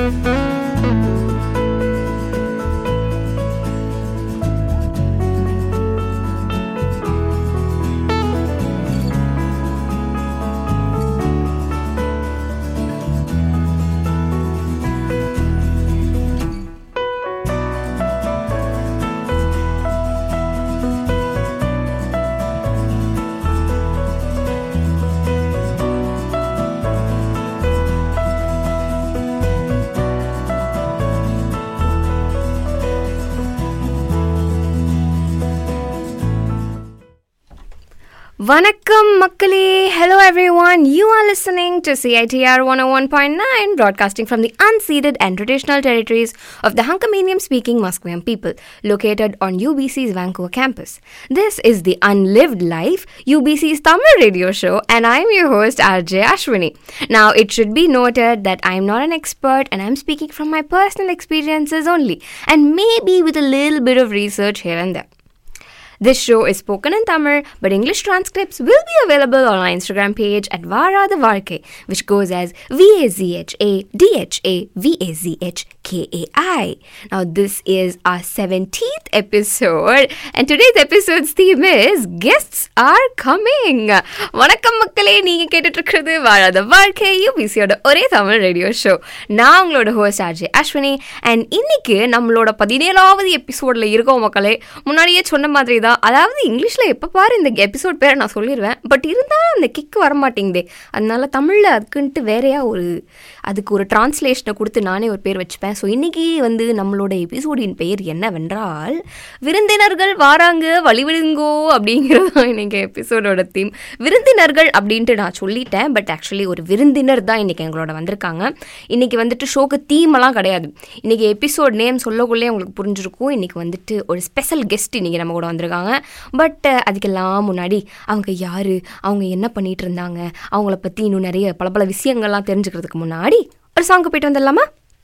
Vanakkam Makkale. Hello everyone. You are listening to CITR 101.9 broadcasting from the unceded and traditional territories of the Hunkamanium speaking Musqueam people located on UBC's Vancouver campus. This is the Unlived Life, UBC's Tamil radio show and I am your host RJ Ashwini. Now it should be noted that I am not an expert and I am speaking from my personal experiences only and maybe with a little bit of research here and there. This show is spoken in Tamil, but English transcripts will be available on our Instagram page at Vara the Varke, which goes as V A Z H A D H A V A Z H K A I. Now, this is our 17th episode, and today's episode's theme is Guests Are Coming. வணக்கம் மக்களே நீங்க கேட்டுட்டு இருக்கிறது வாழாத வாழ்க்கை யூபிசியோட ஒரே Tamil radio show நான் உங்களோட ஹோஸ்ட் ஆர்ஜே அஸ்வினி அண்ட் இன்னைக்கு நம்மளோட பதினேழாவது எபிசோட்ல இருக்கோம் மக்களே முன்னாடியே சொன்ன மாதிரி தான் அதாவது இங்கிலீஷில் எப்போ பாரு இந்த எபிசோட் பேரை நான் சொல்லிடுவேன் பட் இருந்தாலும் அந்த கிக் வரமாட்டேங்குதே அதனால தமிழில் அதுக்குன்ட்டு வேறையா ஒரு அதுக்கு ஒரு டிரான்ஸ்லேஷனை கொடுத்து நானே ஒரு பேர் வச்சுப்பேன் ஸோ இன்னைக்கு வந்து நம்மளோட எபிசோடின் பெயர் என்னவென்றால் விருந்தினர்கள் வாராங்க வழிவிடுங்கோ அப்படிங்கிறது தான் இன்னைக்கு எபிசோடோட தீம் விருந்தினர்கள் அப்படின்ட்டு நான் சொல்லிட்டேன் பட் ஆக்சுவலி ஒரு விருந்தினர் தான் இன்னைக்கு எங்களோட வந்திருக்காங்க இன்னைக்கு வந்துட்டு ஷோக்கு தீமெல்லாம் கிடையாது இன்னைக்கு எபிசோட் நேம் சொல்லக்குள்ளே உங்களுக்கு புரிஞ்சிருக்கும் இன்னைக்கு வந்துட்டு ஒரு ஸ்பெஷல் கெஸ்ட் இன்னைக்கு நம்ம கூட வந்திருக்காங்க பட் அதுக்கெல்லாம் முன்னாடி அவங்க யார் அவங்க என்ன பண்ணிட்டு இருந்தாங்க அவங்கள பற்றி இன்னும் நிறைய பல பல விஷயங்கள்லாம் தெரிஞ்சுக்கிறதுக்கு முன்னாடி ஒரு சாங்க்கு போயிட்டு வந்துடலாமா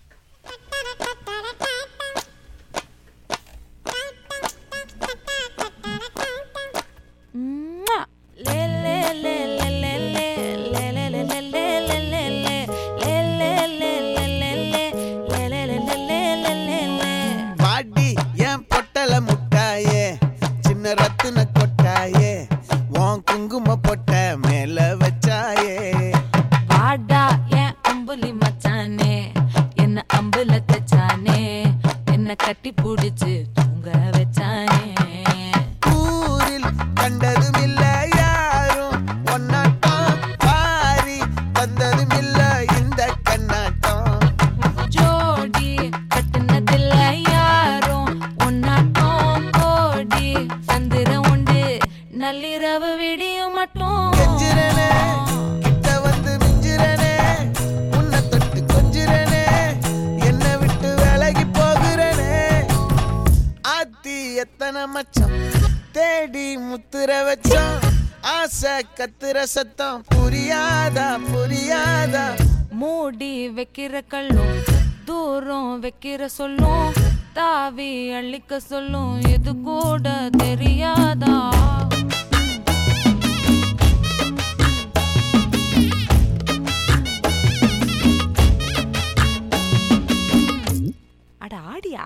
பாடி என் பொட்டல முட்டாயே சின்ன ரத்தின கொட்டாயே உன் குங்கும பொட்ட மேல வச்சாயே வாடா என் அம்புலி மச்சானே என்ன அம்புல தச்சானே என்ன கட்டி புடிச்சு தூங்க வச்சானே ஊரில் கண்டதும் இல்ல யாரும் ஒன்னாட்டம் பாரி வந்ததும் இல்ல இந்த கண்ணாட்டம் ஜோடி கட்டுனதில்ல யாரும் ஒன்னாட்டம் கோடி சந்திரம் உண்டு நள்ளிரவு விடியும் மட்டும் கெஞ்சிரனே கிட்ட வந்து மிஞ்சிரனே உன்னை தொட்டு கொஞ்சிரனே என்னை விட்டு விலகி போகிறனே ஆத்தி எத்தனை மச்சம் தேடி முத்துற வச்சோம் ஆசை கத்துற சத்தம் புரியாதா புரியாதா மூடி வைக்கிற கல்லும் தூரம் வைக்கிற சொல்லும் தாவி அள்ளிக்க சொல்லும் இது கூட தெரியாதா அட ஆடியா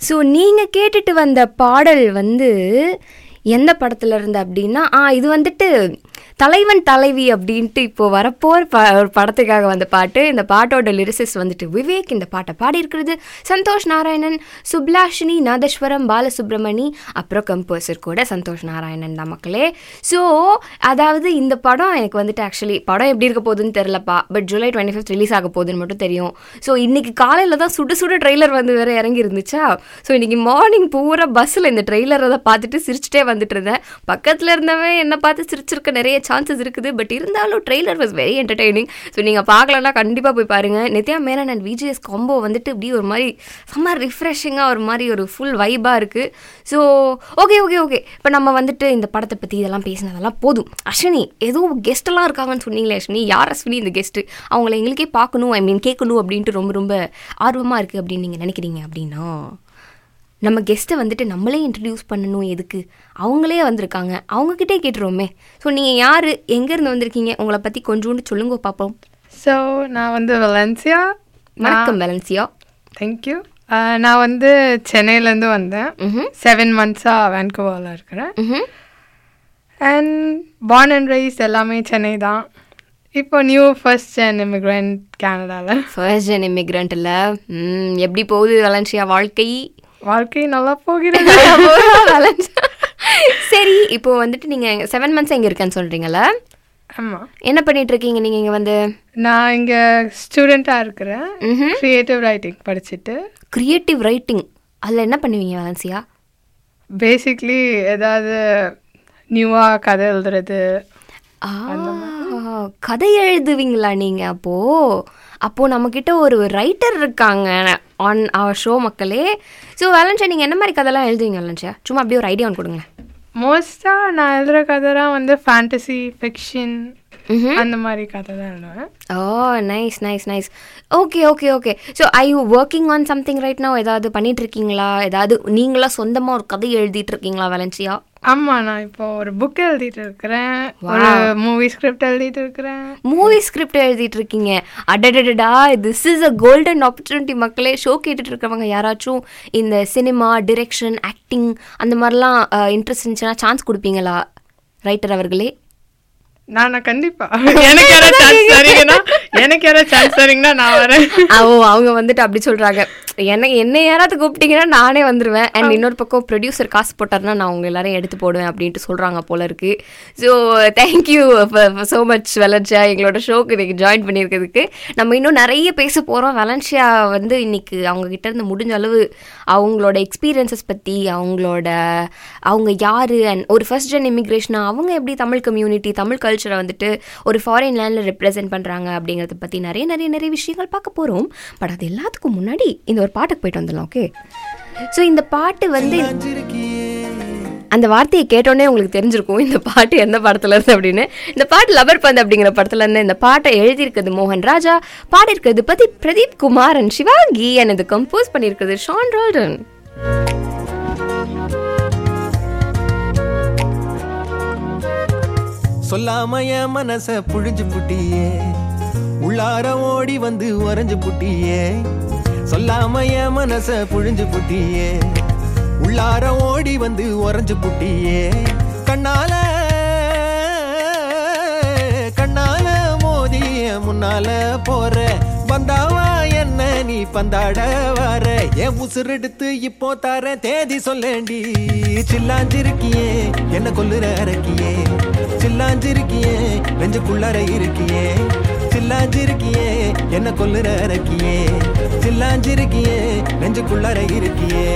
ஸோ நீங்கள் கேட்டுட்டு வந்த பாடல் வந்து எந்த படத்துல இருந்து அப்படின்னா ஆ இது வந்துட்டு தலைவன் தலைவி அப்படின்ட்டு இப்போ வரப்போர் ப ஒரு படத்துக்காக வந்த பாட்டு இந்த பாட்டோட லிரிசிஸ் வந்துட்டு விவேக் இந்த பாட்டை பாடியிருக்கிறது சந்தோஷ் நாராயணன் சுப்லாஷினி நாதஸ்வரம் பாலசுப்ரமணி அப்புறம் கம்போசர் கூட சந்தோஷ் நாராயணன் தான் மக்களே ஸோ அதாவது இந்த படம் எனக்கு வந்துட்டு ஆக்சுவலி படம் எப்படி இருக்க போகுதுன்னு தெரிலப்பா but July twenty fifth release ஆக போகுதுன்னு மட்டும் தெரியும் ஸோ இன்னைக்கு காலையில் தான் சுட சுட ட்ரெய்லர் வந்து வேற இறங்கி இருந்துச்சா ஸோ இன்னைக்கு மார்னிங் பூரா பஸ்ஸில் இந்த ட்ரெய்லரை தான் பார்த்துட்டு சிரிச்சிட்டே வந்துட்டு இருந்தேன் பக்கத்தில் இருந்தவன் என்ன பார்த்து சிரிச்சிருக்க நிறைய சான்சஸ் இருக்குது பட் இருந்தாலும் trailer was very entertaining so நீங்கள் பார்க்கலன்னா கண்டிப்பாக போய் பாருங்கள் Nithya Menon and VGS combo வந்துட்டு இப்படி ஒரு மாதிரி செம்ம ரிஃப்ரெஷிங்காக ஒரு மாதிரி ஒரு ஃபுல் வைபாக இருக்குது ஸோ ஓகே ஓகே ஓகே இப்போ நம்ம வந்துட்டு இந்த படத்தை பற்றி இதெல்லாம் பேசினதெல்லாம் போதும் அஸ்வினி ஏதோ கெஸ்ட்டெல்லாம் இருக்காங்கன்னு சொன்னீங்களே அஸ்வினி யார் அஸ்வினி இந்த கெஸ்ட்டு அவங்கள எங்களுக்கே பார்க்கணும் ஐ மீன் கேட்கணும் அப்படின்ட்டு ரொம்ப ரொம்ப ஆர்வமாக இருக்குது அப்படின்னு நீங்கள் நினைக்கிறீங்க அப்படின்னா நம்ம கெஸ்ட்டை வந்துட்டு நம்மளே இன்ட்ரடியூஸ் பண்ணணும் எதுக்கு அவங்களே வந்திருக்காங்க அவங்கக்கிட்டே கேட்டுருவோமே ஸோ நீங்கள் யார் எங்கேருந்து வந்திருக்கீங்க உங்களை பற்றி கொஞ்சோண்டு சொல்லுங்க பார்ப்போம் ஸோ நான் வந்து வெலன்சியா வணக்கம் வேலன்சியா தேங்க்யூ நான் வந்து சென்னையிலேருந்து வந்தேன் ம்ஹும். செவன் மந்த்ஸாக வேன்கோவாவில் இருக்கிறேன் ம்ஹும். அண்ட் பார்ன் அண்ட் ரைஸ் எல்லாமே சென்னை தான் இப்போ நியூ ஃபர்ஸ்ட் ஜென் இமிக்ரெண்ட் கேனடாவில் ஃபர்ஸ்ட் ஜென் இமிக்ரெண்ட் இல்லை எப்படி போகுது வேலன்சியா வாழ்க்கை வாழ்க்கை நல்லா போகிறது வேலன்சியா. சரி இப்போ வந்துட்டு நீங்கள் செவன் மந்த்ஸ் எங்கே இருக்கேன்னு சொல்கிறீங்களா ஆமாம் என்ன பண்ணிட்டு இருக்கீங்க நீங்கள் இங்கே வந்து நான் இங்கே ஸ்டூடெண்ட்டாக இருக்கிறேன் ம்ஹும். க்ரியேட்டிவ் ரைட்டிங் படிச்சுட்டு கிரியேட்டிவ் ரைட்டிங் அதில் என்ன பண்ணுவீங்க வேலன்சியா பேசிக்லி ஏதாவது நியூவாக கதை எழுதுறது ஆ, கதை எழுதுவீங்களா நீங்க அப்போ அப்போ நம்மக்கிட்ட ஒரு ரைட்டர் இருக்காங்க ஆன் அவர் ஷோ மக்களே ஸோ வேலன்ஷா நீங்க என்ன மாதிரி கதைலாம் எழுதுவீங்க வேலன்ஷா சும்மா அப்படியே ஒரு ஐடியா ஒன்று கொடுங்க மோஸ்ட்டாக நான் எழுதுகிற கதைலாம் வந்து ஃபேண்டசி ஃபிக்ஷன் ம்ஹும். அந்த மாதிரி கதை தான் எழுதுவேன் oh nice nice nice okay okay okay so I you working on something right now ஏதாவது பண்ணிட்டு இருக்கீங்களா ஏதாவது நீங்களா சொந்தமா ஒரு கதை எழுதிட்டு இருக்கீங்களா வேலன்சியா ஆமாம் நான் இப்போ ஒரு புக் எழுதிட்டு இருக்கிறேன் ஒரு மூவி ஸ்கிரிப்ட் எழுதிட்டு இருக்கிறேன் மூவி ஸ்கிரிப்ட் எழுதிட்டு இருக்கீங்க அடடடடா this is a golden opportunity மக்களே ஷோ கேட்டுட்டு இருக்கவங்க யாராச்சும் இந்த சினிமா டிரெக்ஷன் ஆக்டிங் அந்த மாதிரிலாம் இன்ட்ரெஸ்ட் இருந்துச்சுன்னா சான்ஸ் கொடுப்பீங்களா ரைட்டர் அவர்களே நான் கண்டிப்பா எனக்கு யாராவது சான்ஸ் தரீங்கன்னா எனக்கு யாராவது சான்ஸ் தரீங்கன்னா நான் வரேன் ஓ அவங்க வந்துட்டு அப்படி சொல்றாங்க என்ன என்ன யாராவது கூப்பிட்டீங்கன்னா நானே வந்துருவேன் அண்ட் இன்னொரு பக்கம் ப்ரொடியூசர் காசு போட்டாருன்னா நான் உங்க எல்லாரையும் எடுத்து போடுவேன் அப்படின்ட்டு சொல்றாங்க போல இருக்கு so thank you so much Valencia எங்களோட ஷோக்கு இன்னைக்கு ஜாயின் பண்ணியிருக்கிறதுக்கு நம்ம இன்னும் நிறைய பேச போறோம் வெலன்ஷியா வந்து இன்னைக்கு அவங்க கிட்ட இருந்து முடிஞ்ச அளவு அவங்களோட எக்ஸ்பீரியன்சஸ் பத்தி அவங்களோட அவங்க யாரு அண்ட் ஒரு ஃபர்ஸ்ட் ஜென் இமிக்ரேஷனா அவங்க எப்படி தமிழ் கம்யூனிட்டி தமிழ் கல்ச்சரை வந்துட்டு ஒரு ஃபாரின் லேண்டில் ரெப்ரசென்ட் பண்ணுறாங்க அப்படிங்கிறத பற்றி நிறைய நிறைய நிறைய விஷயங்கள் பார்க்க போகிறோம் பட் அது எல்லாத்துக்கும் முன்னாடி இந்த ஒரு பாட்டுக்கு போயிட்டு வந்துடலாம் ஓகே ஸோ இந்த பாட்டு வந்து அந்த வார்த்தையை கேட்டோன்னே உங்களுக்கு தெரிஞ்சிருக்கும் இந்த பாட்டு எந்த படத்துல இருந்து அப்படின்னு இந்த பாட்டு லவர் பந்து அப்படிங்கிற படத்துல இருந்து இந்த பாட்டை எழுதியிருக்கிறது மோகன் ராஜா பாடியிருக்கிறது பத்தி பிரதீப் குமார் அண்ட் சிவாங்கி and இது கம்போஸ் பண்ணியிருக்கிறது ஷான் ரால்டன் சொல்லாம என் மனச புழிஞ்சு புட்டியே உள்ளார ஓடி வந்து உறைஞ்சு புட்டியே சொல்லாம என் மனச புழிஞ்சு புட்டியே உள்ளார ஓடி வந்து உறைஞ்சு புட்டியே கண்ணால கண்ணால மோதி என் முன்னால போற வந்தாவா என்ன நீ பந்தாட வர என் உசுர் எடுத்து இப்போ தர தேதி சொல்லேண்டி சில்லாஞ்சிருக்கியே என்ன கொல்லுற அரக்கியே சில்லாஞ்சிருக்கியே நெஞ்சுக்குள்ளார இருக்கியே சில்லாஞ்சிருக்கியே என்ன கொல்லுற அரக்கியே சில்லாஞ்சிருக்கியே நெஞ்சுக்குள்ளார இருக்கியே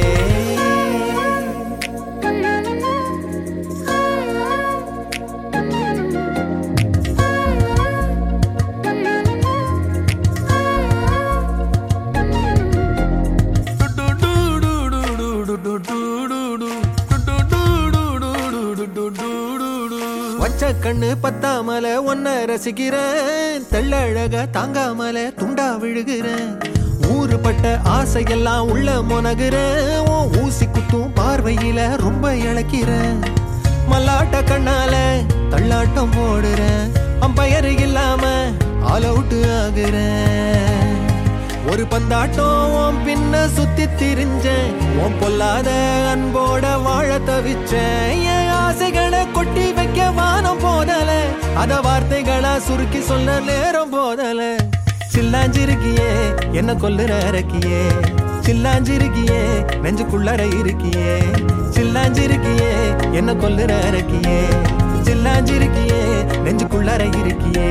வச்ச கண்ணு பத்தாமல ஒன்ன ரசிக்கிறேன் தெள்ளழக தாங்காமல துண்டா விழுகிறேன் ஊறுபட்ட ஆசையெல்லாம் உள்ள மொனகுறேன் உன் ஊசி குத்தும் பார்வையில ரொம்ப இழக்கிறேன் மல்லாட்ட கண்ணால தள்ளாட்டம் போடுறேன் அம்பயர் இல்லாம ஆல் அவுட் ஆகுறேன் ஒரு பந்தாட்டம் உன் பின்ன சுத்தி திரிஞ்சேன் உன் பொல்லாத அன்போட வாழ தவிச்சேன் என் ஆசைகளை கொட்டி வைக்க வானம் போதல அத வார்த்தைகளா சுருக்கி சொல்ல நேரம் போதல சில்லாஞ்சிருக்கியே என்ன கொல்லுற இறக்கியே சில்லாஞ்சிருக்கியே நெஞ்சுக்குள்ளற இருக்கியே சில்லாஞ்சிருக்கியே என்ன கொல்லுற இறக்கியே சில்லாஞ்சிருக்கியே நெஞ்சுக்குள்ளற இருக்கியே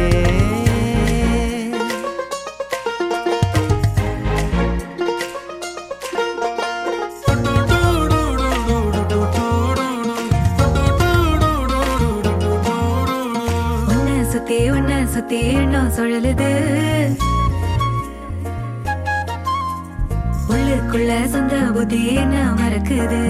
உன்னை சுத்தி உன்னை சுத்தி எண்ணம் சுழலுது உள்ளுக்குள்ள சொந்த புத்தி என்ன மறக்குது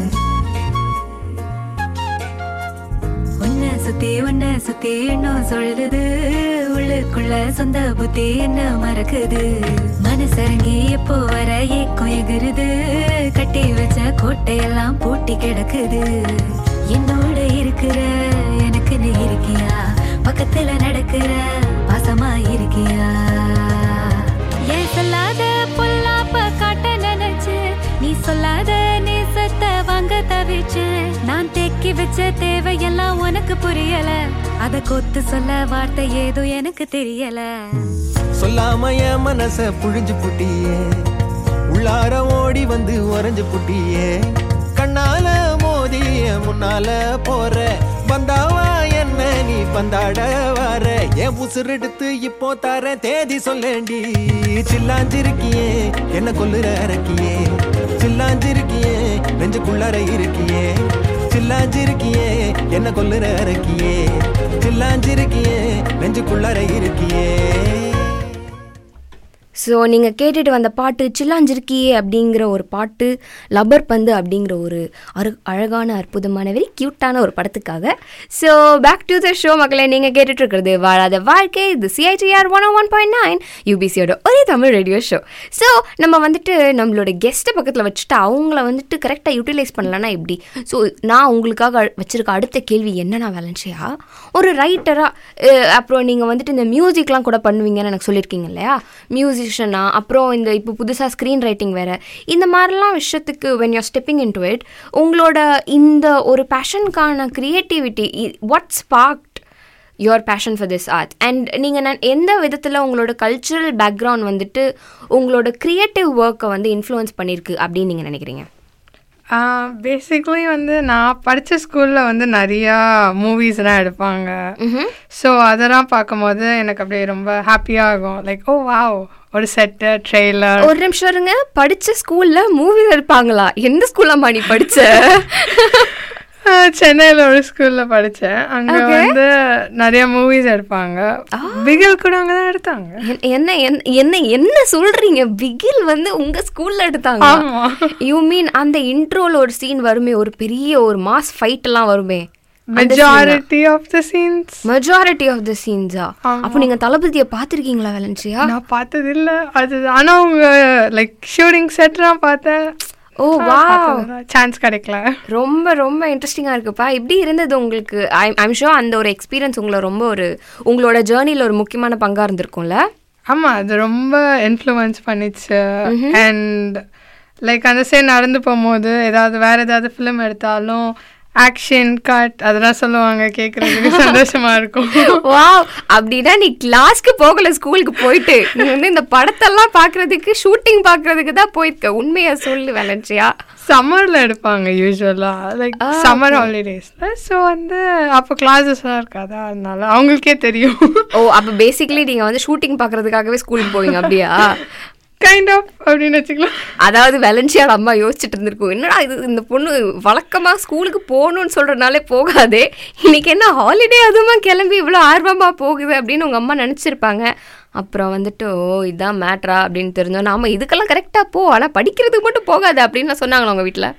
உன்னை சுத்தி உன்னை சுத்தி எண்ணம் சுழலுது உள்ளுக்குள்ள சொந்த புத்தி என்ன மறக்குது மனசரங்கி எப்போ வர ஏக்கம் எகுருது கட்டி வச்ச கோட்டையெல்லாம் பூட்டி கிடக்குது என்னோட இருக்கிற எனக்கு நீ இருக்கியா பக்கத்துல நடக்கிற பாசமா இருக்கியா ஏன் சொல்லாத பொல்லாப்ப காட்ட நினைச்சு நீ சொல்லாத நேசத்தை வாங்க தவிச்சு நான் தேக்கி வச்ச தேவையெல்லாம் உனக்கு புரியல அத கொத்து சொல்ல வார்த்தை ஏதோ எனக்கு தெரியல சொல்லாம என் மனச புழிஞ்சு புட்டியே உள்ளார ஓடி வந்து உறைஞ்சு புட்டியே கண்ணால மோதி என் முன்னால போற வந்தாவா என்ன நீ பந்தாட வர என் உசுரெடுத்து இப்போ தர தேதி சொல்லேண்டி சில்லாஞ்சிருக்கியே என்ன கொல்லுற இறக்கியே சில்லாஞ்சிருக்கியே நெஞ்சுக்குள்ளார இருக்கியே சில்லாஞ்சிருக்கியே என்ன கொல்லுற இறக்கியே சில்லாஞ்சிருக்கியே நெஞ்சுக்குள்ளார இருக்கியே ஸோ நீங்கள் கேட்டுட்டு வந்த பாட்டு சில்லாஞ்சிருக்கியே அப்படிங்கிற ஒரு பாட்டு லப்பர் பந்து அப்படிங்கிற ஒரு அரு அழகான அற்புதமான வெரி க்யூட்டான ஒரு படத்துக்காக so back to the show மக்களை நீங்கள் கேட்டுட்டு இருக்கிறது வாழாத வாழ்க்கை இது CITR one one point nine யூபிசியோட ஒரே தமிழ் ரேடியோ ஷோ ஸோ நம்ம வந்துட்டு நம்மளோட கெஸ்ட்டை பக்கத்தில் வச்சுட்டு அவங்கள வந்துட்டு கரெக்டாக யூட்டிலைஸ் பண்ணலன்னா எப்படி ஸோ நான் உங்களுக்காக வச்சிருக்க அடுத்த கேள்வி என்னன்னா வேலன்ஷியா ஒரு ரைட்டராக அப்புறம் நீங்கள் வந்துட்டு இந்த மியூசிக்லாம் கூட பண்ணுவீங்கன்னு எனக்கு சொல்லியிருக்கீங்க இல்லையா மியூசிஷியனா அப்புறம் இந்த இப்போ புதுசாக ஸ்க்ரீன் ரைட்டிங் வேறு இந்த மாதிரிலாம் விஷயத்துக்கு when you're stepping into it உங்களோட இந்த ஒரு பேஷனுக்கான creativity what sparked your passion for this art and நீங்கள் நான் எந்த விதத்தில் உங்களோட கல்ச்சுரல் பேக்ரவுண்ட் வந்துட்டு உங்களோட க்ரியேட்டிவ் ஒர்க்கை வந்து இன்ஃப்ளூயன்ஸ் பண்ணியிருக்கு அப்படின்னு நீங்கள் நினைக்கிறீங்க பேசிக்லி வந்து நான் படித்த ஸ்கூலில் வந்து நிறையா மூவிஸ்லாம் எடுப்பாங்க ஸோ அதெல்லாம் பார்க்கும்போது எனக்கு அப்படியே ரொம்ப ஹாப்பியாக ஆகும் லைக் ஓ வாவ் ஒரு செட்டு ட்ரெய்லர் ஒரு நிமிஷம் இருங்க படிச்ச ஸ்கூல்ல மூவி எடுப்பாங்களா எந்த ஸ்கூல்லம்மா நீ படிச்ச சென்னையில் ஒரு ஸ்கூலில் படித்தேன் அங்கே வந்து நிறைய மூவிஸ் எடுப்பாங்க பிகில் கூட அங்கே தான் எடுத்தாங்க என்- என்ன என்ன- என்ன என்ன சொல்றீங்க பிகில் வந்து உங்க ஸ்கூல்ல எடுத்தாங்க ஆமா. யூ மீன் அந்த இன்ட்ரோல ஒரு சீன் வருமே ஒரு பெரிய ஒரு மாஸ் ஃபைட் எல்லாம் வருமே majority of the scenes majority of the சீன்ஸா ஆமா. அப்போ நீங்க தளபதியை பார்த்திருக்கீங்களா வேலன்சியா நான் பார்த்தது இல்லை அது ஆனால் அவங்க லைக் ஷூட்டிங் செட்லாம் பார்த்தேன் ஓ வா சான்ஸ் கிடைக்கல ரொம்ப ரொம்ப இன்ட்ரெஸ்டிங்காக இருக்குப்பா எப்படி இருந்தது உங்களுக்கு ஐ ஐம் ஷோ அந்த ஒரு எக்ஸ்பீரியன்ஸ் உங்களை ரொம்ப ஒரு உங்களோட ஜேர்னியில் ஒரு முக்கியமான பங்காக இருந்திருக்கும்ல ஆமாம் அது ரொம்ப இன்ஃப்ளூயன்ஸ் பண்ணிச்சு அண்ட் லைக் அந்த சைடு நடந்து போகும்போது ஏதாவது வேற ஏதாவது ஃபிலிம் எடுத்தாலும் ஆக்ஷன் கட் அதெல்லாம் சொல்லுவாங்க கேட்குறதுக்கு சந்தோஷமா இருக்கும் வாவ் அப்படின்னா நீ கிளாஸ்க்கு போகல ஸ்கூலுக்கு போயிட்டு நீ வந்து இந்த படத்தெல்லாம் பார்க்கறதுக்கு ஷூட்டிங் பார்க்கறதுக்கு தான் போயிருக்க உண்மையா சொல்லு வேலன்சியா சம்மரில் எடுப்பாங்க யூஸ்வலாக லைக் சம்மர் ஹாலிடேஸில் ஸோ வந்து அப்போ கிளாஸஸ்லாம் இருக்காதா அதனால அவங்களுக்கே தெரியும் ஓ அப்போ பேசிக்கலி நீங்கள் வந்து ஷூட்டிங் பார்க்கறதுக்காகவே ஸ்கூலுக்கு போவீங்க அப்படியா கைண்ட் ஆஃப் அப்படின்னு வச்சுக்கலாம் அதாவது வெலன்சியாட அம்மா யோசிச்சுட்டு இருந்திருக்கும் என்னடா இது இந்த பொண்ணு வழக்கமாக ஸ்கூலுக்கு போகணும்னு சொல்கிறனாலே போகாதே இன்னைக்கு என்ன ஹாலிடே அதுமா கிளம்பி இவ்வளோ ஆர்வமாக போகுது அப்படின்னு உங்கள் அம்மா நினச்சிருப்பாங்க அப்புறம் வந்துட்டு ஓ இதான் மேட்ரா அப்படின்னு தெரிஞ்சோம் நாம இதுக்கெல்லாம் கரெக்டாக போ ஆனால் படிக்கிறதுக்கு மட்டும் போகாது அப்படின்னு சொன்னாங்களா உங்கள் வீட்டில்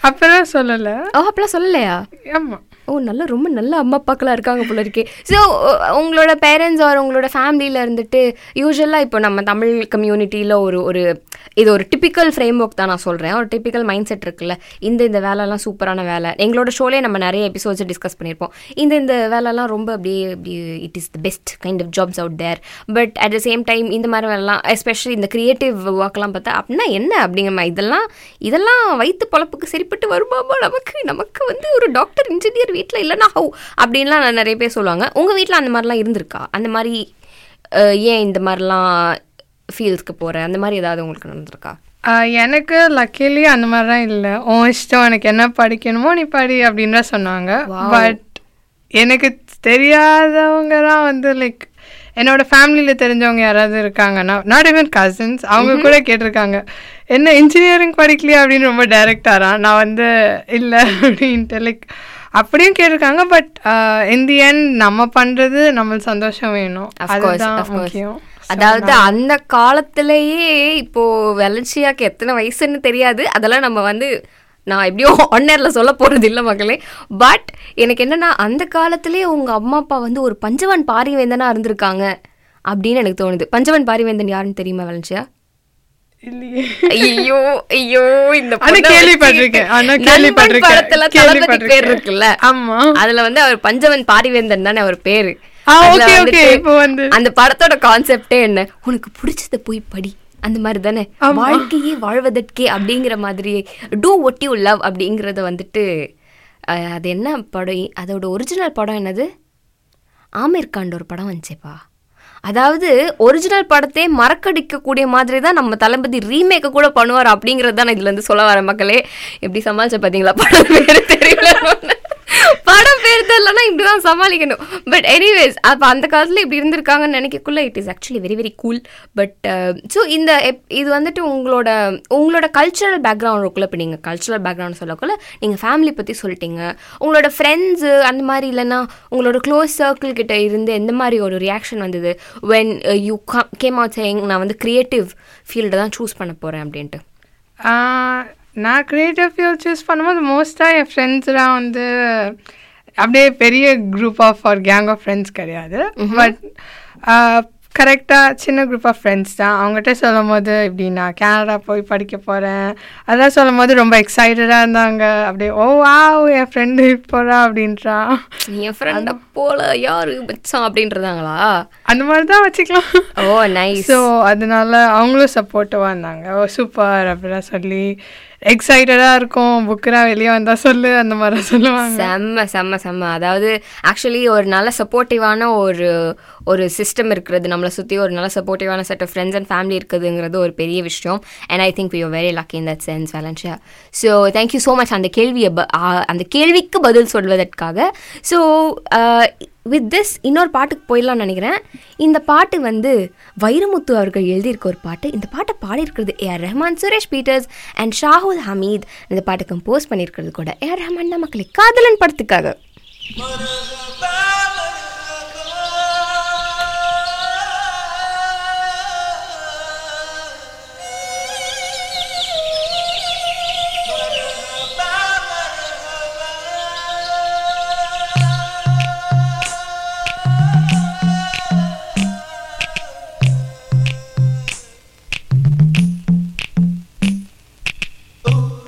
அப்பெல்லாம் சொல்லலை ஓ அப்பெல்லாம் சொல்லலையா ஆமா ஓ நல்ல ரொம்ப நல்ல அம்மா அப்பாக்கெல்லாம் இருக்காங்க போல இருக்கே ஸோ உங்களோட பேரண்ட்ஸ் ஆர் உங்களோட ஃபேமிலியில் இருந்துட்டு யூஸ்வலாக இப்போ நம்ம தமிழ் கம்யூனிட்டியில் ஒரு ஒரு இது ஒரு டிப்பிக்கல் ஃப்ரேம் ஒர்க் தான் நான் சொல்கிறேன் ஒரு டிப்பிக்கல் மைண்ட் செட் இருக்குல்ல இந்த இந்த வேலைலாம் சூப்பரான வேலை எங்களோட ஷோலே நம்ம நிறைய எபிசோட்ஸ் டிஸ்கஸ் பண்ணியிருப்போம் இந்த இந்த வேலைலாம் ரொம்ப அப்படியே அப்படி it is the best kind of jobs out there but at the same time இந்த மாதிரி வேலைலாம் எஸ்பெஷலி இந்த கிரியேட்டிவ் ஒர்க்லாம் பார்த்தா அப்படின்னா என்ன அப்படிங்கிற மாதிரி இதெல்லாம் இதெல்லாம் வயிற்று பொழப்புக்கு சரிப்பட்டு வருமாமா நமக்கு நமக்கு வந்து ஒரு டாக்டர் இன்ஜினியர் வீட்டில் இல்லைன்னா ஹவு அப்படின்லாம் நான் நிறைய பேர் சொல்லுவாங்க உங்கள் வீட்டில் அந்த மாதிரிலாம் இருந்திருக்கா அந்த மாதிரி அஹ், ஏன் இந்த மாதிரிலாம் ஃபீல்ட்ஸ்க்கு போகிறேன் அந்த மாதிரி ஏதாவது உங்களுக்கு நடந்திருக்கா ஆஹ் எனக்கு லக்கிலி அந்த மாதிரிலாம் இல்லை உன் இஷ்டம் எனக்கு என்ன படிக்கணுமோ நீ படி அப்படின்னு தான் சொன்னாங்க பட் எனக்கு தெரியாதவங்க தான் வந்து லைக் என்னோட ஃபேமிலியில் தெரிஞ்சவங்க யாராவது இருக்காங்கன்னா நாட் even கசின்ஸ் அவங்க கூட கேட்டிருக்காங்க என்ன இன்ஜினியரிங் படிக்கலையா அப்படின்னு ரொம்ப டைரக்டாரா நான் வந்து இல்லை அப்படின்ட்டு லைக் அப்படியும் கேட்டிருக்காங்க பட் இன் தி எண்ட் நம்ம பண்ணுறது நம்மளுக்கு சந்தோஷம் வேணும் Of course, அதுதான் of course. முக்கியம் அதாவது அந்த காலத்திலேயே இப்போ வளர்ச்சியாக்கு எத்தனை வயசுன்னு தெரியாது அதெல்லாம் நம்ம வந்து நான் எப்படியும் ஒன்னர்ல சொல்ல போறது இல்லை மக்களே பட் எனக்கு என்னன்னா அந்த காலத்திலேயே உங்க அம்மா அப்பா வந்து ஒரு பஞ்சவன் பாரிவேந்தனா இருந்திருக்காங்க அப்படின்னு எனக்கு தோணுது பஞ்சவன் பாரிவேந்தன் யாருன்னு தெரியுமா வளர்ச்சியா இல்லையே ஐயோ ஐயோ இந்த ஆனா பொண்ணை கேள்விப்பட்டிருக்கேன். வச்சுக்கிட்டு ஆனா நண்பன் கேள்விப்பட்டிருக்கேன். படத்துல தளபதி பேர் கேள்விப்பட்டிருக்கேன். இருக்குல்ல ஆமா. அதுல வந்து அவர் பஞ்சவன் பாரிவேந்தன் தானே அவர் பேரு ஆ, அதுல okay, okay. வந்துட்டு இப்போ வந்து- அந்த படத்தோட கான்செப்டே என்ன உனக்கு பிடிச்சத போய் படி அந்த மாதிரி தானே வாழ்க்கையே வாழ்வதற்கே அப்படிங்கிற மாதிரி டூ ஒட் யூ லவ் அப்படிங்கறத வந்துட்டு அஹ், அது என்ன படம் அதோட ஒரிஜினல் படம் என்னது ஆமீர் கான் ஒரு படம் வந்துச்சேப்பா அதாவது ஒரிஜினல் படத்தை மறக்கடிக்கக்கூடிய மாதிரி தான் நம்ம தளபதி ரீமேக்க கூட பண்ணுவார் அப்படிங்கிறது தான் நான் இதுல இருந்து சொல்ல வரேன் மக்களே எப்படி சமாளிச்ச பாத்தீங்களா படம் பேரு தெரியல படம் பேர் தெரியலனா இப்படிதான் சமாளிக்கணும் பட் எனிவேஸ் அப்போ அந்த காலத்தில் இப்படி இருந்திருக்காங்கன்னு நினைக்கக்குள்ள it is actually very very cool but so இந்த ep- இது வந்துட்டு உங்களோட உங்களோட கல்ச்சுரல் பேக்ரவுண்ட் இருக்குள்ள இப்போ நீங்கள் கல்ச்சுரல் பேக்ரவுண்ட் சொல்லக்குள்ள நீங்கள் ஃபேமிலி பற்றி சொல்லிட்டீங்க உங்களோட ஃப்ரெண்ட்ஸு அந்த மாதிரி இல்லைன்னா உங்களோட க்ளோஸ் சர்க்கிள் கிட்ட இருந்து எந்த மாதிரி ஒரு ரியாக்ஷன் வந்தது when you came out saying நான் வந்து க்ரியேட்டிவ் ஃபீல்டை தான் சூஸ் பண்ண போகிறேன் அப்படின்ட்டு ஆஹ் நான் க்ரியேட்டிவ் ஃபீல்ட் சூஸ் பண்ணும்போது மோஸ்ட்டாக என் ஃப்ரெண்ட்ஸ்லாம் வந்து அப்படியே பெரிய குரூப் ஆஃப் ஒரு கேங் ஆஃப் ஃப்ரெண்ட்ஸ் கிடையாது பட் கரெக்டாக சின்ன குரூப் ஆஃப் ஃப்ரெண்ட்ஸ் தான் அவங்ககிட்ட சொல்லும் போது இப்படி நான் கனடா போய் படிக்க போகிறேன் அதெல்லாம் சொல்லும் போது ரொம்ப எக்ஸைட்டடாக இருந்தாங்க அப்படியே ஓ வாவ் என் ஃப்ரெண்டு போகிறா அப்படின்றான் என் ஃப்ரெண்டை போல யாரு மச்சான் அப்படின்றதாங்களா அந்த மாதிரி தான் வச்சுக்கலாம் ஓ நைஸ் ஸோ அதனால அவங்களும் சப்போர்ட்டிவாக இருந்தாங்க ஓ சூப்பர் அப்படிலாம் சொல்லி எக்ஸைட்டடாக இருக்கும் புக்கெலாம் வெளியே வந்தால் சொல்லு அந்த மாதிரி சொல்லுவாங்க செம்ம செம்ம செம்ம அதாவது ஆக்சுவலி ஒரு நல்ல சப்போர்ட்டிவான ஒரு ஒரு சிஸ்டம் இருக்கிறது நம்மளை சுற்றி ஒரு நல்ல சப்போர்ட்டிவான set of friends and family இருக்குதுங்கிறது ஒரு பெரிய விஷயம் and I think you very lucky in that sense Valencia so thank you so much அந்த கேள்வியை ப- ஆ, அந்த கேள்விக்கு பதில் சொல்வதற்காக ஸோ வித் திஸ் இன்னொரு பாட்டுக்கு போயிடலாம்னு நினைக்கிறேன் இந்த பாட்டு வந்து வைரமுத்து அவர்கள் எழுதியிருக்க ஒரு பாட்டு இந்த பாட்டை பாடியிருக்கிறது ஏஆர் ரஹ்மான் சுரேஷ் பீட்டர்ஸ் அண்ட் ஷாஹுல் ஹமீத் இந்த பாட்டு கம்போஸ் பண்ணியிருக்கிறது கூட ஏஆர் ரஹ்மான் தான் மக்களே காதலன் படத்துக்காக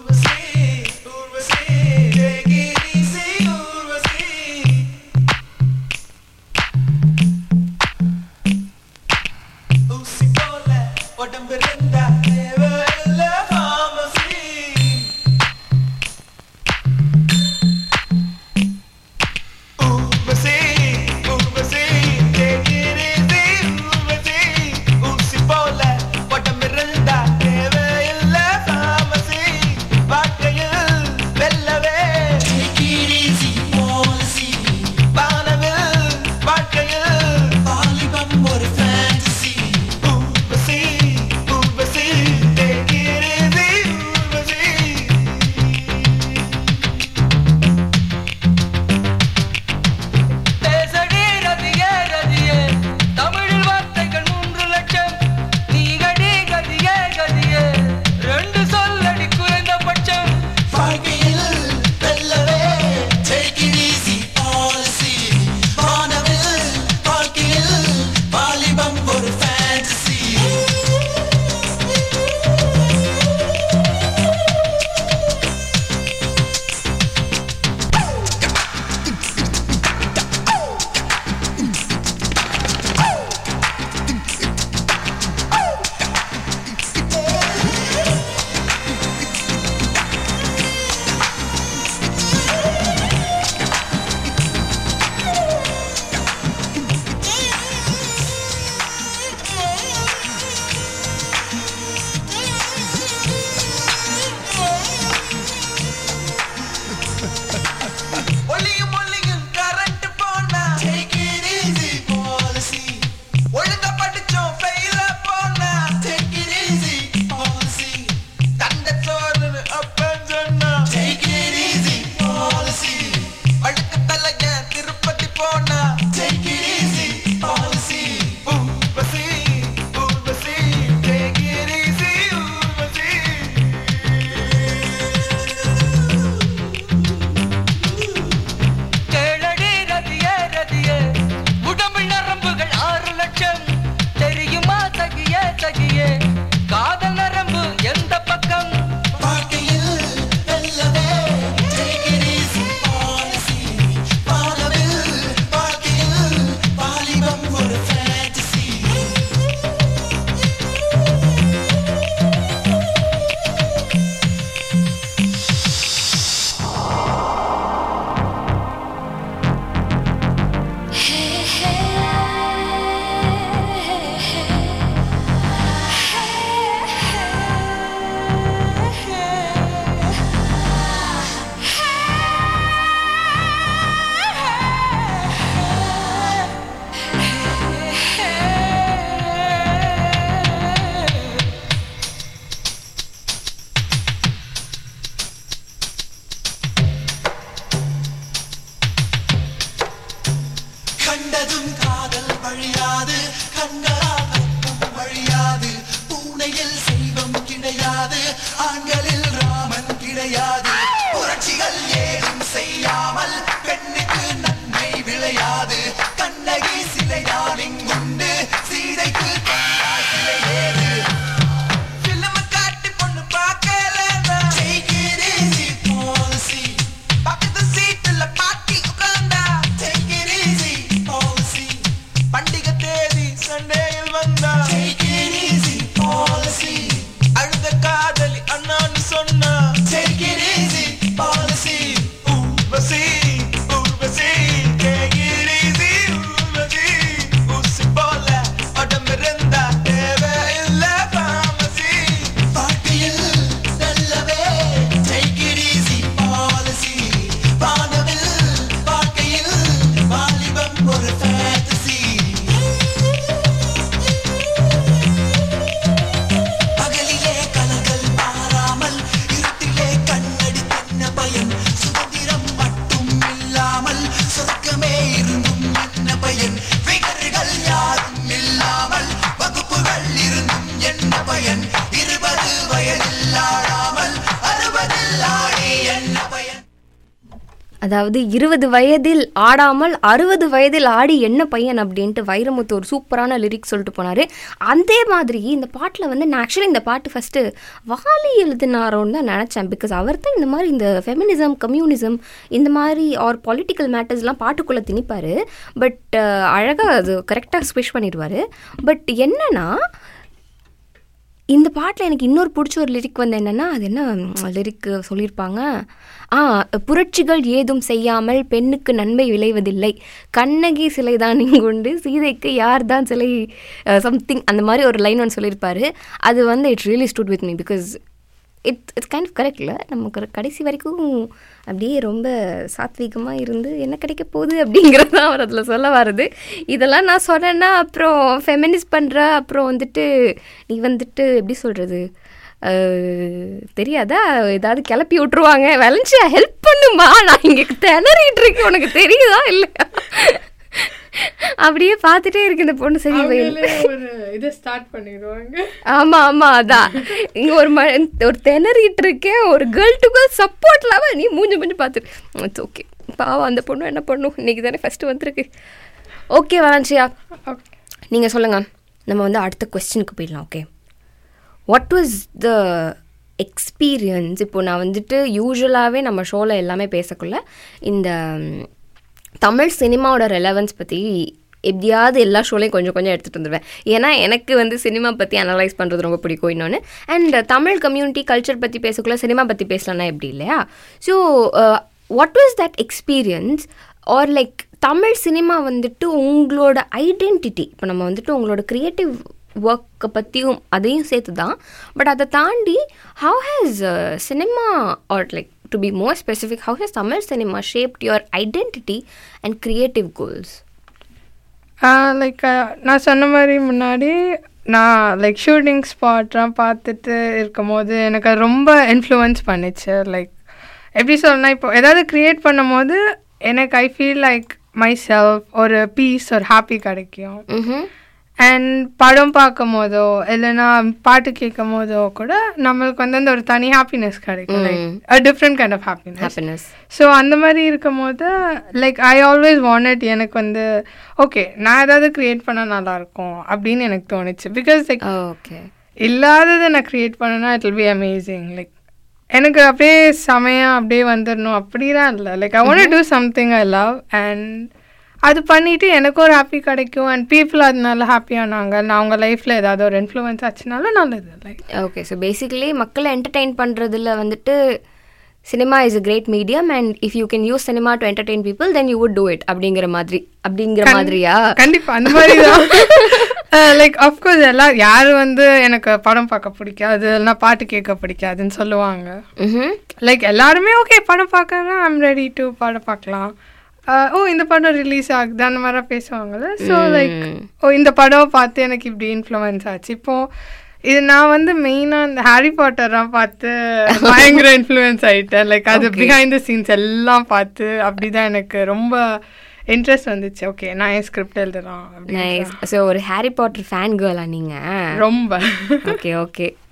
Urvasi, Urvasi, take it easy, Urvasi. விளையாது புரட்சிகள் ஏதும் செய்யாமல் பெண்ணுக்கு நன்மை விளையாது கண்ணகி சிலைதான் இங்குண்டு சீதைக்கு கண்டாய் சிலை ஏது Film காட்டி பொண்ணு பார்க்கலன்னா Take it easy policy பக்கத்து சீட்டுல பாட்டி உட்கார்ந்தா Take it easy policy பண்டிகை தேதி சண்டேயில் வந்தா Take it easy policy அழுத காதலி அண்ணான்னு சொன்னா Take it easy policy Urvashi Urvashi Take it easy Urvashi ஊசி போல உடம்பிருந்தா தேவையில்லை pharmacy பாட்டியில் நல்லவே Take it easy policy வானவில் வாழ்க்கையில் வாலிபம் ஒரு fantasy பகலிலே கலங்கள் மாறாமல் இருட்டிலே கண்ணடி தென்ன பயன் சுதந்திரம் மட்டும் இல்லாமல் சொர்க்கமே இருந்தும் என்ன பயன் விகர்கள் யாரும் இல்லாமல் வகுப்புகள் இருந்தும் என்ன பயன் இருபது வயதில் ஆடாமல் அறுபதில் ஆடி என்ன பயன் அதாவது இருபது வயதில் ஆடாமல் அறுபது வயதில் ஆடி என்ன பையன் அப்படின்ட்டு வைரமுத்து ஒரு சூப்பரான லிரிக்ஸ் சொல்லிட்டு போனார் அதே மாதிரி இந்த பாட்டில் வந்து நான் ஆக்சுவலி இந்த பாட்டு ஃபஸ்ட்டு வாலி எழுதினாரோன்னு தான் நினச்சேன் பிகாஸ் அவர் தான் இந்த மாதிரி இந்த ஃபெமினிசம் கம்யூனிசம் இந்த மாதிரி ஆர் பொலிட்டிக்கல் மேட்டர்ஸ்லாம் பாட்டுக்குள்ளே திணிப்பார் பட் அழகாக அது கரெக்டாக ஸ்விஷ் பண்ணிடுவார் பட் என்னன்னா இந்த பாட்டில் எனக்கு இன்னொரு பிடிச்ச ஒரு லிரிக் வந்து என்னென்னா அது என்ன லிரிக் சொல்லியிருப்பாங்க ஆ புரட்சிகள் ஏதும் செய்யாமல் பெண்ணுக்கு நன்மை விளைவதில்லை கண்ணகி சிலை தான் இங்குண்டு சீதைக்கு யார் தான் சிலை சம்திங் அந்த மாதிரி ஒரு லைன் ஒன்று சொல்லியிருப்பாரு அது வந்து it really stood with me because it it's kind of correct இல்லை நமக்கு ஒரு கடைசி வரைக்கும் அப்படியே ரொம்ப சாத்வீகமாக இருந்து என்ன கிடைக்க போகுது அப்படிங்கிறது தான் அவர் அதில் சொல்ல வருது இதெல்லாம் நான் சொன்னேன்னா அப்புறம் ஃபெமினிஸ்ட் பண்ணுற அப்புறம் வந்துட்டு நீ வந்துட்டு எப்படி சொல்கிறது தெரியாதா ஏதாவது கிளப்பி விட்ருவாங்க விளைஞ்சியா ஹெல்ப் பண்ணுமா நான் இங்கே திணறிட்டு இருக்கேன் உனக்கு தெரியுதா இல்லையா அப்படியே பார்த்துட்டே இருக்கு இந்த பொண்ணு சரி வயல் அவங்களே ஒரு இதை ஸ்டார்ட் பண்ணிடுவாங்க ஆமா ஆமா அதான் இங்க ஒரு ம ஒரு திணறிட்டு இருக்கேன் ஒரு கேர்ள் டு கேர்ள் சப்போர்ட் இல்லாம நீ மூஞ்சி மூஞ்சி பார்த்துட்டு இட்ஸ் ஓகே பாவம் அந்த பொண்ணு என்ன பண்ணும் இன்னைக்கு தானே ஃபர்ஸ்ட் வந்திருக்கு ஓகே வரான்சியா நீங்க சொல்லுங்க நம்ம வந்து அடுத்த கொஸ்டினுக்கு போயிடலாம் okay what was the experience இப்போ நான் வந்துட்டு யூஸ்வலாகவே நம்ம ஷோவில் எல்லாமே பேசக்குள்ள இந்த ம், தமிழ் சினிமாவோட ரெலவன்ஸ் பற்றி எப்படியாவது எல்லா ஷோலையும் கொஞ்சம் கொஞ்சம் எடுத்துகிட்டு வந்துடுவேன் ஏன்னா எனக்கு வந்து சினிமா பற்றி அனலைஸ் பண்ணுறது ரொம்ப பிடிக்கும் இன்னொன்று அண்ட் தமிழ் கம்யூனிட்டி கல்ச்சர் பற்றி பேசக்குள்ள சினிமா பற்றி பேசலன்னா எப்படி இல்லையா so what was that experience or like Tamil cinema வந்துட்டு உங்களோட ஐடென்டிட்டி இப்போ நம்ம வந்துட்டு உங்களோட க்ரியேட்டிவ் ஒர்க்கை பற்றியும் அதையும் சேர்த்து தான் பட் அதை தாண்டி how has cinema or like to be more specific how has Tamil cinema shaped your identity and creative goals like நான் சொன்ன மாதிரி முன்னாடி நான் லைக் ஷூட்டிங் ஸ்பாட்லாம் பார்த்துட்டு இருக்கும்போது எனக்கு அது ரொம்ப இன்ஃப்ளூயன்ஸ் பண்ணிச்சு லைக் எப்படி சொல்லணும்னா இப்போ ஏதாவது க்ரியேட் பண்ணும்போது எனக்கு I feel like myself ஒரு பீஸ் ஒரு ஹாப்பி கிடைக்கும் அண்ட் படம் பார்க்கும் போதோ இல்லைன்னா பாட்டு கேட்கும் போதோ கூட நம்மளுக்கு வந்து அந்த ஒரு தனி ஹாப்பினஸ் கிடைக்கும் like a different kind of happiness happiness so அந்த மாதிரி இருக்கும் போது லைக் ஐ ஆல்வேஸ் வாண்டட் எனக்கு வந்து ஓகே நான் ஏதாவது க்ரியேட் பண்ணால் நல்லாயிருக்கும் அப்படின்னு எனக்கு தோணுச்சு பிகாஸ் லைக் ஓகே இல்லாததை நான் க்ரியேட் பண்ணனா it will be amazing like எனக்கு அப்படியே செமையாக அப்படியே வந்துடணும் அப்படிலாம் இல்லை like I want do something I love and அது பண்ணிட்டு எனக்கு ஒரு ஹாப்பி கிடைக்கும் அண்ட் பீப்புள் அதனால ஹாப்பியானாங்க நான் அவங்க லைஃப்பில் ஏதாவது ஒரு இன்ஃப்ளூயன்ஸ் ஆச்சுனாலும் நல்லது லைக் ஓகே ஸோ பேசிக்கலி மக்களை என்டர்டெயின் பண்ணுறதுல வந்துட்டு cinema is a great medium and if you can use cinema to entertain people then you would do it அப்படிங்கிற மாதிரி அப்படிங்கிற மாதிரியா கண்டிப்பா அந்த மாதிரி தான் லைக் அஃப்கோர்ஸ் எல்லாம் யார் வந்து எனக்கு படம் பார்க்க பிடிக்காது இல்லைன்னா பாட்டு கேட்க பிடிக்காதுன்னு சொல்லுவாங்க ம் லைக் எல்லாருமே ஓகே படம் பார்க்கறேன் ஐம் ரெடி டு படம் பார்க்கலாம் அஹ், ஓ இந்த படம் ரிலீஸ் ஆகுது அந்த மாதிரி பேசுவாங்கல்ல ஸோ லைக் ஓ இந்த படம் பார்த்து எனக்கு இப்படி இன்ஃப்ளூயன்ஸ் ஆச்சு இப்போ இது நான் வந்து மெயினாக இந்த ஹாரி பாட்டர்லாம் பார்த்து பயங்கர இன்ஃப்ளூயன்ஸ் ஆயிட்டேன் லைக் அது பிஹைண்ட் த சீன்ஸ் எல்லாம் பார்த்து அப்படிதான் எனக்கு ரொம்ப இன்ட்ரெஸ்ட் வந்துச்சு ஓகே நான் என் ஸ்கிரிப்ட் எழுதுறான் அப்படின்னு நைஸ் ஸோ ஒரு ஹாரி பாட்டர் ஃபேன் கேர்லா நீங்கள் ரொம்ப ஓகே ஓகே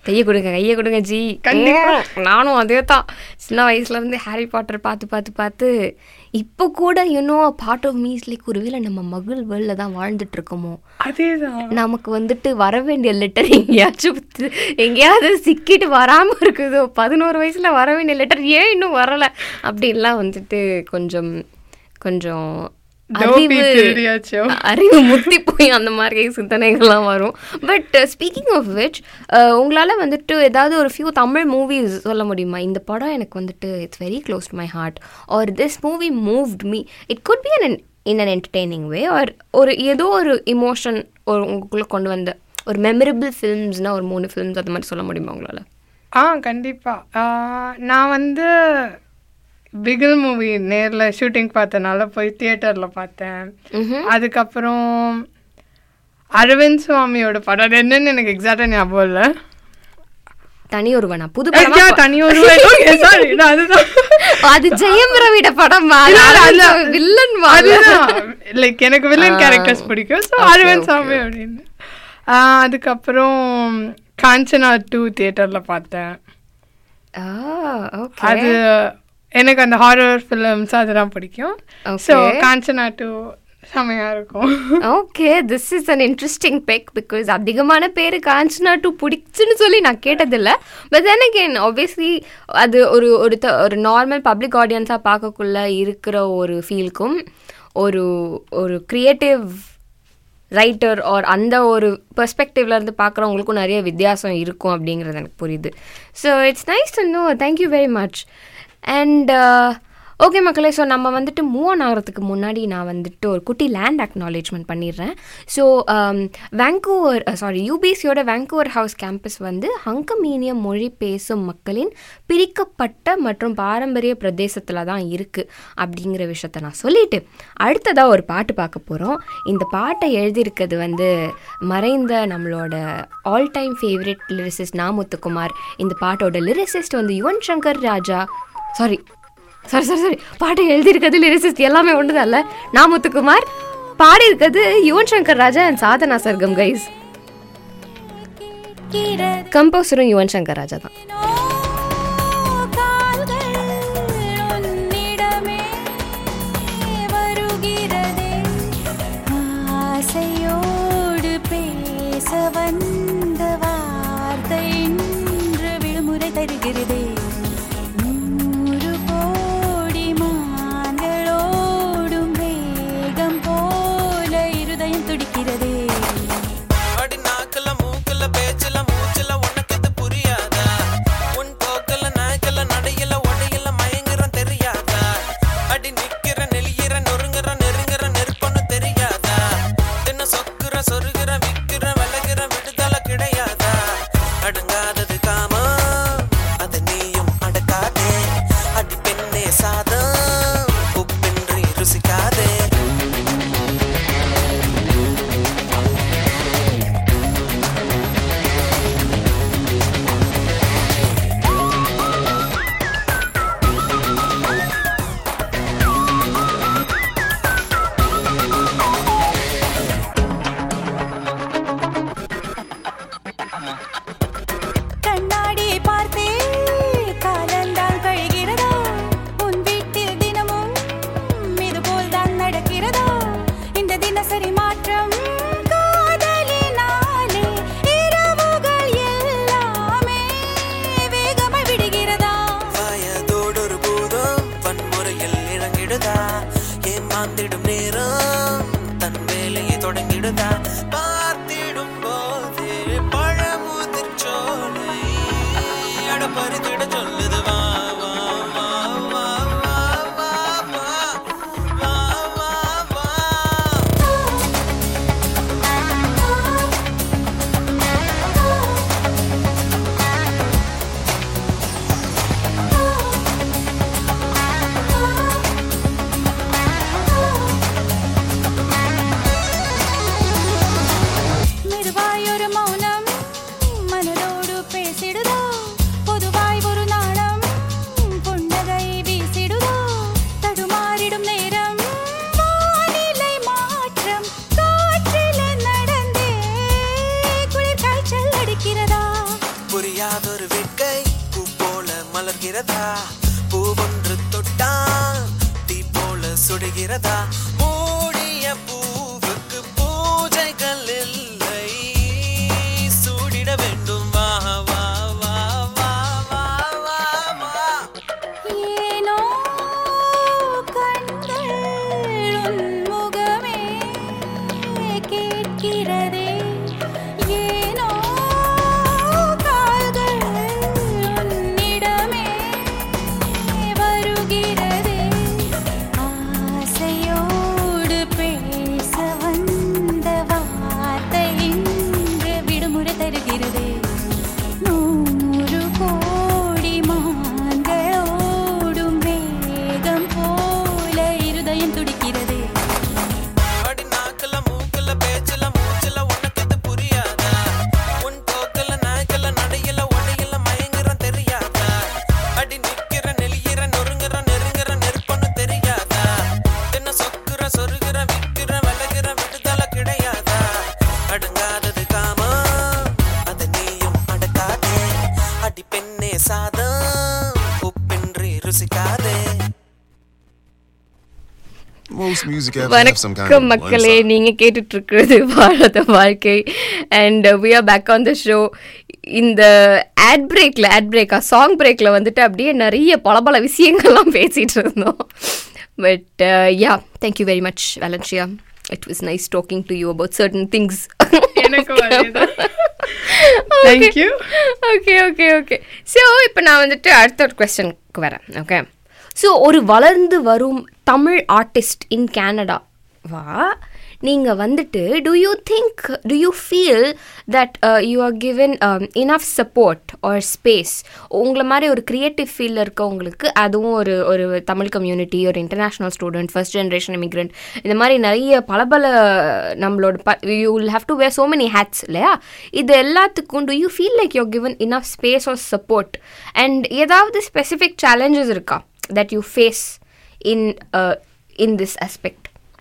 கையை கொடுங்க கையை கொடுங்க ஜி கண்டிப்பா. ம், நானும் அதே தான் சின்ன வயசுல இருந்து ஹாரி பாட்டர் பார்த்து பார்த்து பார்த்து இப்போ கூட இன்னும் பார்ட் ஆஃப் மீஸ் லைக் ஒருவேளை நம்ம மகள் வேர்ல்டில் தான் வாழ்ந்துட்டு இருக்கோமோ அதேதான் நமக்கு வந்துட்டு வர வேண்டிய லெட்டர் எங்கேயாச்சும் தி- எங்கேயாவது சிக்கிட்டு வராம இருக்குதோ பதினோரு வயசுல வர வேண்டிய லெட்டர் ஏன் இன்னும் வரல அப்படின்லாம் வந்துட்டு கொஞ்சம் கொஞ்சம் டோபி அறிவு திருடியாச்சோ. அறிவு முத்தி போய் அந்த மாதிரி சிந்தனைகள்லாம் வரும் பட் ஸ்பீக்கிங் ஆஃப் விச் உங்களால் வந்துட்டு ஏதாவது ஒரு ஃபியூ தமிழ் மூவிஸ் சொல்ல முடியுமா இந்த படம் எனக்கு வந்துட்டு it's very close to my heart or this movie moved me it could be an in an entertaining way or ஒரு ஏதோ ஒரு இமோஷன் ஒரு உங்களுக்குள்ளே கொண்டு வந்த ஒரு மெமரபிள் ஃபிலிம்ஸ்னால் ஒரு மூணு ஃபிலிம்ஸ் அந்த மாதிரி சொல்ல முடியுமா உங்களால் ஆ கண்டிப்பா ஆ, நான் வந்து பிகில் மூவி நேர்ல ஷூட்டிங் பார்த்தனால போய் தியேட்டர்ல பார்த்தேன் அதுக்கப்புறம் அரவிந்த் சுவாமியோட படம் அது என்னன்னு எனக்கு எக்ஸாக்டா ஞாபகம் இல்லை தனி ஒருவனா புது ஐயா, படமா தனி ஒரு சாரி அதுதான் அது ஜெயம் ரவிட படமா இல்ல, இல்ல, இல்ல. வில்லன் அதுதான் லைக் எனக்கு வில்லன் ஆ. கேரக்டர்ஸ் பிடிக்கும் so Okay, Arvind okay, Swamy அப்படின்னு ஆ, அதுக்கப்புறம் காஞ்சனா டூ தியேட்டர்ல பார்த்தேன் ஓகே அது எனக்கு அந்த ஹாரர் ஃபிலிம்ஸ் அதெல்லாம் பிடிக்கும் Okay. ஸோ காஞ்சனா டூ செமையா இருக்கும் okay this is an interesting pick because அதிகமான பேர் காஞ்சனா டூ பிடிச்சுன்னு சொல்லி நான் கேட்டதில்ல பட் தென் அகேன் ஆப்வியஸ்லி அது ஒரு ஒரு த- ஒரு நார்மல் பப்ளிக் ஆடியன்ஸாக பார்க்கக்குள்ள இருக்கிற ஒரு ஃபீல்க்கும் ஒரு ஒரு க்ரியேட்டிவ் ரைட்டர் ஆர் அந்த ஒரு பெர்ஸ்பெக்டிவ்ல இருந்து பார்க்குறவங்களுக்கும் நிறைய வித்தியாசம் இருக்கும் அப்படிங்கிறது எனக்கு புரியுது so it's nice to know thank you very much and okay மக்களே ஸோ நம்ம வந்துட்டு மூவ் ஆன் ஆகிறதுக்கு முன்னாடி நான் வந்துட்டு ஒரு குட்டி லேண்ட் அக்னாலேஜ்மெண்ட் பண்ணிடுறேன் ஸோ வேங்கூவர் சாரி யூபிசியோட வேங்கூவர் ஹவுஸ் கேம்பஸ் வந்து ஹங்கமீனிய மொழி பேசும் மக்களின் பிரிக்கப்பட்ட மற்றும் பாரம்பரிய பிரதேசத்தில் தான் இருக்குது அப்படிங்கிற விஷயத்த நான் சொல்லிட்டு அடுத்ததாக ஒரு பாட்டு பார்க்க போகிறோம் இந்த பாட்டை எழுதியிருக்கிறது வந்து மறைந்த நம்மளோட all time favourite lyricist Na Muthukumar இந்த பாட்டோட லிரிசிஸ்ட் வந்து Yuvan Shankar Raja sorry sorry sorry sorry பாட்டை எழுதியிருக்கிறது லிரிசிஸ்ட் எல்லாமே ஒன்று தான் நாமுத்துக்குமார் பாடியிருக்கிறது யுவன் சங்கர் ராஜா அண்ட் சாதனா சர்க்கம் கைஸ் கம்போசரும் யுவன் சங்கர் ராஜா தான் ஆசையோடு பேச வந்த வார்த்தை இன்று விடுமுறை தருகிறதே நூறு கோடி மான்களோடும் வேகம் போல இருதயம் துடிக்கிறதே அடி நாக்குல மூக்குல பேச்சுல மூச்சுல உனக்கு இது புரியாதா சுடுகிறதா மூடிய பூவுக்கு பூஜைகள் இல்லை சூடிட வேண்டும் வா வா வா வா வா வா வா ஏனோ கண்கள் உன் முகமே கேட்கிறதே ஏனோ கால்கள் உன்னிடமே வருகிறதே ஆசையோடு பேச வந்த வார்த்தை இன்று விடுமுறை தருகிறதே நூறு கோடி மான்களோடும் வேகம் போல இருதயம் துடிக்கிறதே அடி நாக்குல மூக்குல பேச்சுல மூச்சுல உனக்கு இது புரியாதா உன் போக்குல நாய்க்கல நடையில உடையில மயங்குற தெரியாதா அடி நிக்கிற நெளியிற நொறுங்குற நெருங்குற நெருப்பொன்னு தெரியாதா என்ன சொக்குற சொருகிற விக்கிற விலகிற விடுதலை கிடையாதா அடங்காதது காமா அது நீயும் அடக்காதே அடி பெண்ணே சாதம் உப்பின்றி ருசிக்காதே Most music apps have some kind of வணக்கம் மக்களே one-song. நீங்க கேட்டுட்டு இருக்கிறது வாழாத வாழ்க்கை and we are back on the show இந்த ஆட் பிரேக்ல ஆட் பிரேக்கா சாங் பிரேக்ல வந்துட்டு அப்படியே நிறைய பல பல விஷயங்கள்லாம் பேசிட்டு இருந்தோம் but ya thank you very much Valencia it was nice talking to you about certain things எனக்கும் அதேதான். Thank you. Okay okay okay so இப்போ நான் வந்துட்டு அடுத்த ஒரு கொஸ்டனுக்கு வரேன் ஓகே ஸோ ஒரு வளர்ந்து வரும் தமிழ் ஆர்டிஸ்ட் இன் கேனடா வா நீங்கள் வந்துட்டு do you think do you feel that you are given enough support or space உங்களை மாதிரி ஒரு க்ரியேட்டிவ் ஃபீல்டில் இருக்கவங்களுக்கு அதுவும் ஒரு ஒரு தமிழ் கம்யூனிட்டி ஒரு international student first generation immigrant இந்த மாதிரி நிறைய பல பல நம்மளோட ப you will have to wear so many hats இல்லையா இது எல்லாத்துக்கும் do you feel like you given enough space or support and ஏதாவது ஸ்பெசிஃபிக் சேலஞ்சஸ் இருக்கா that you face in in this aspect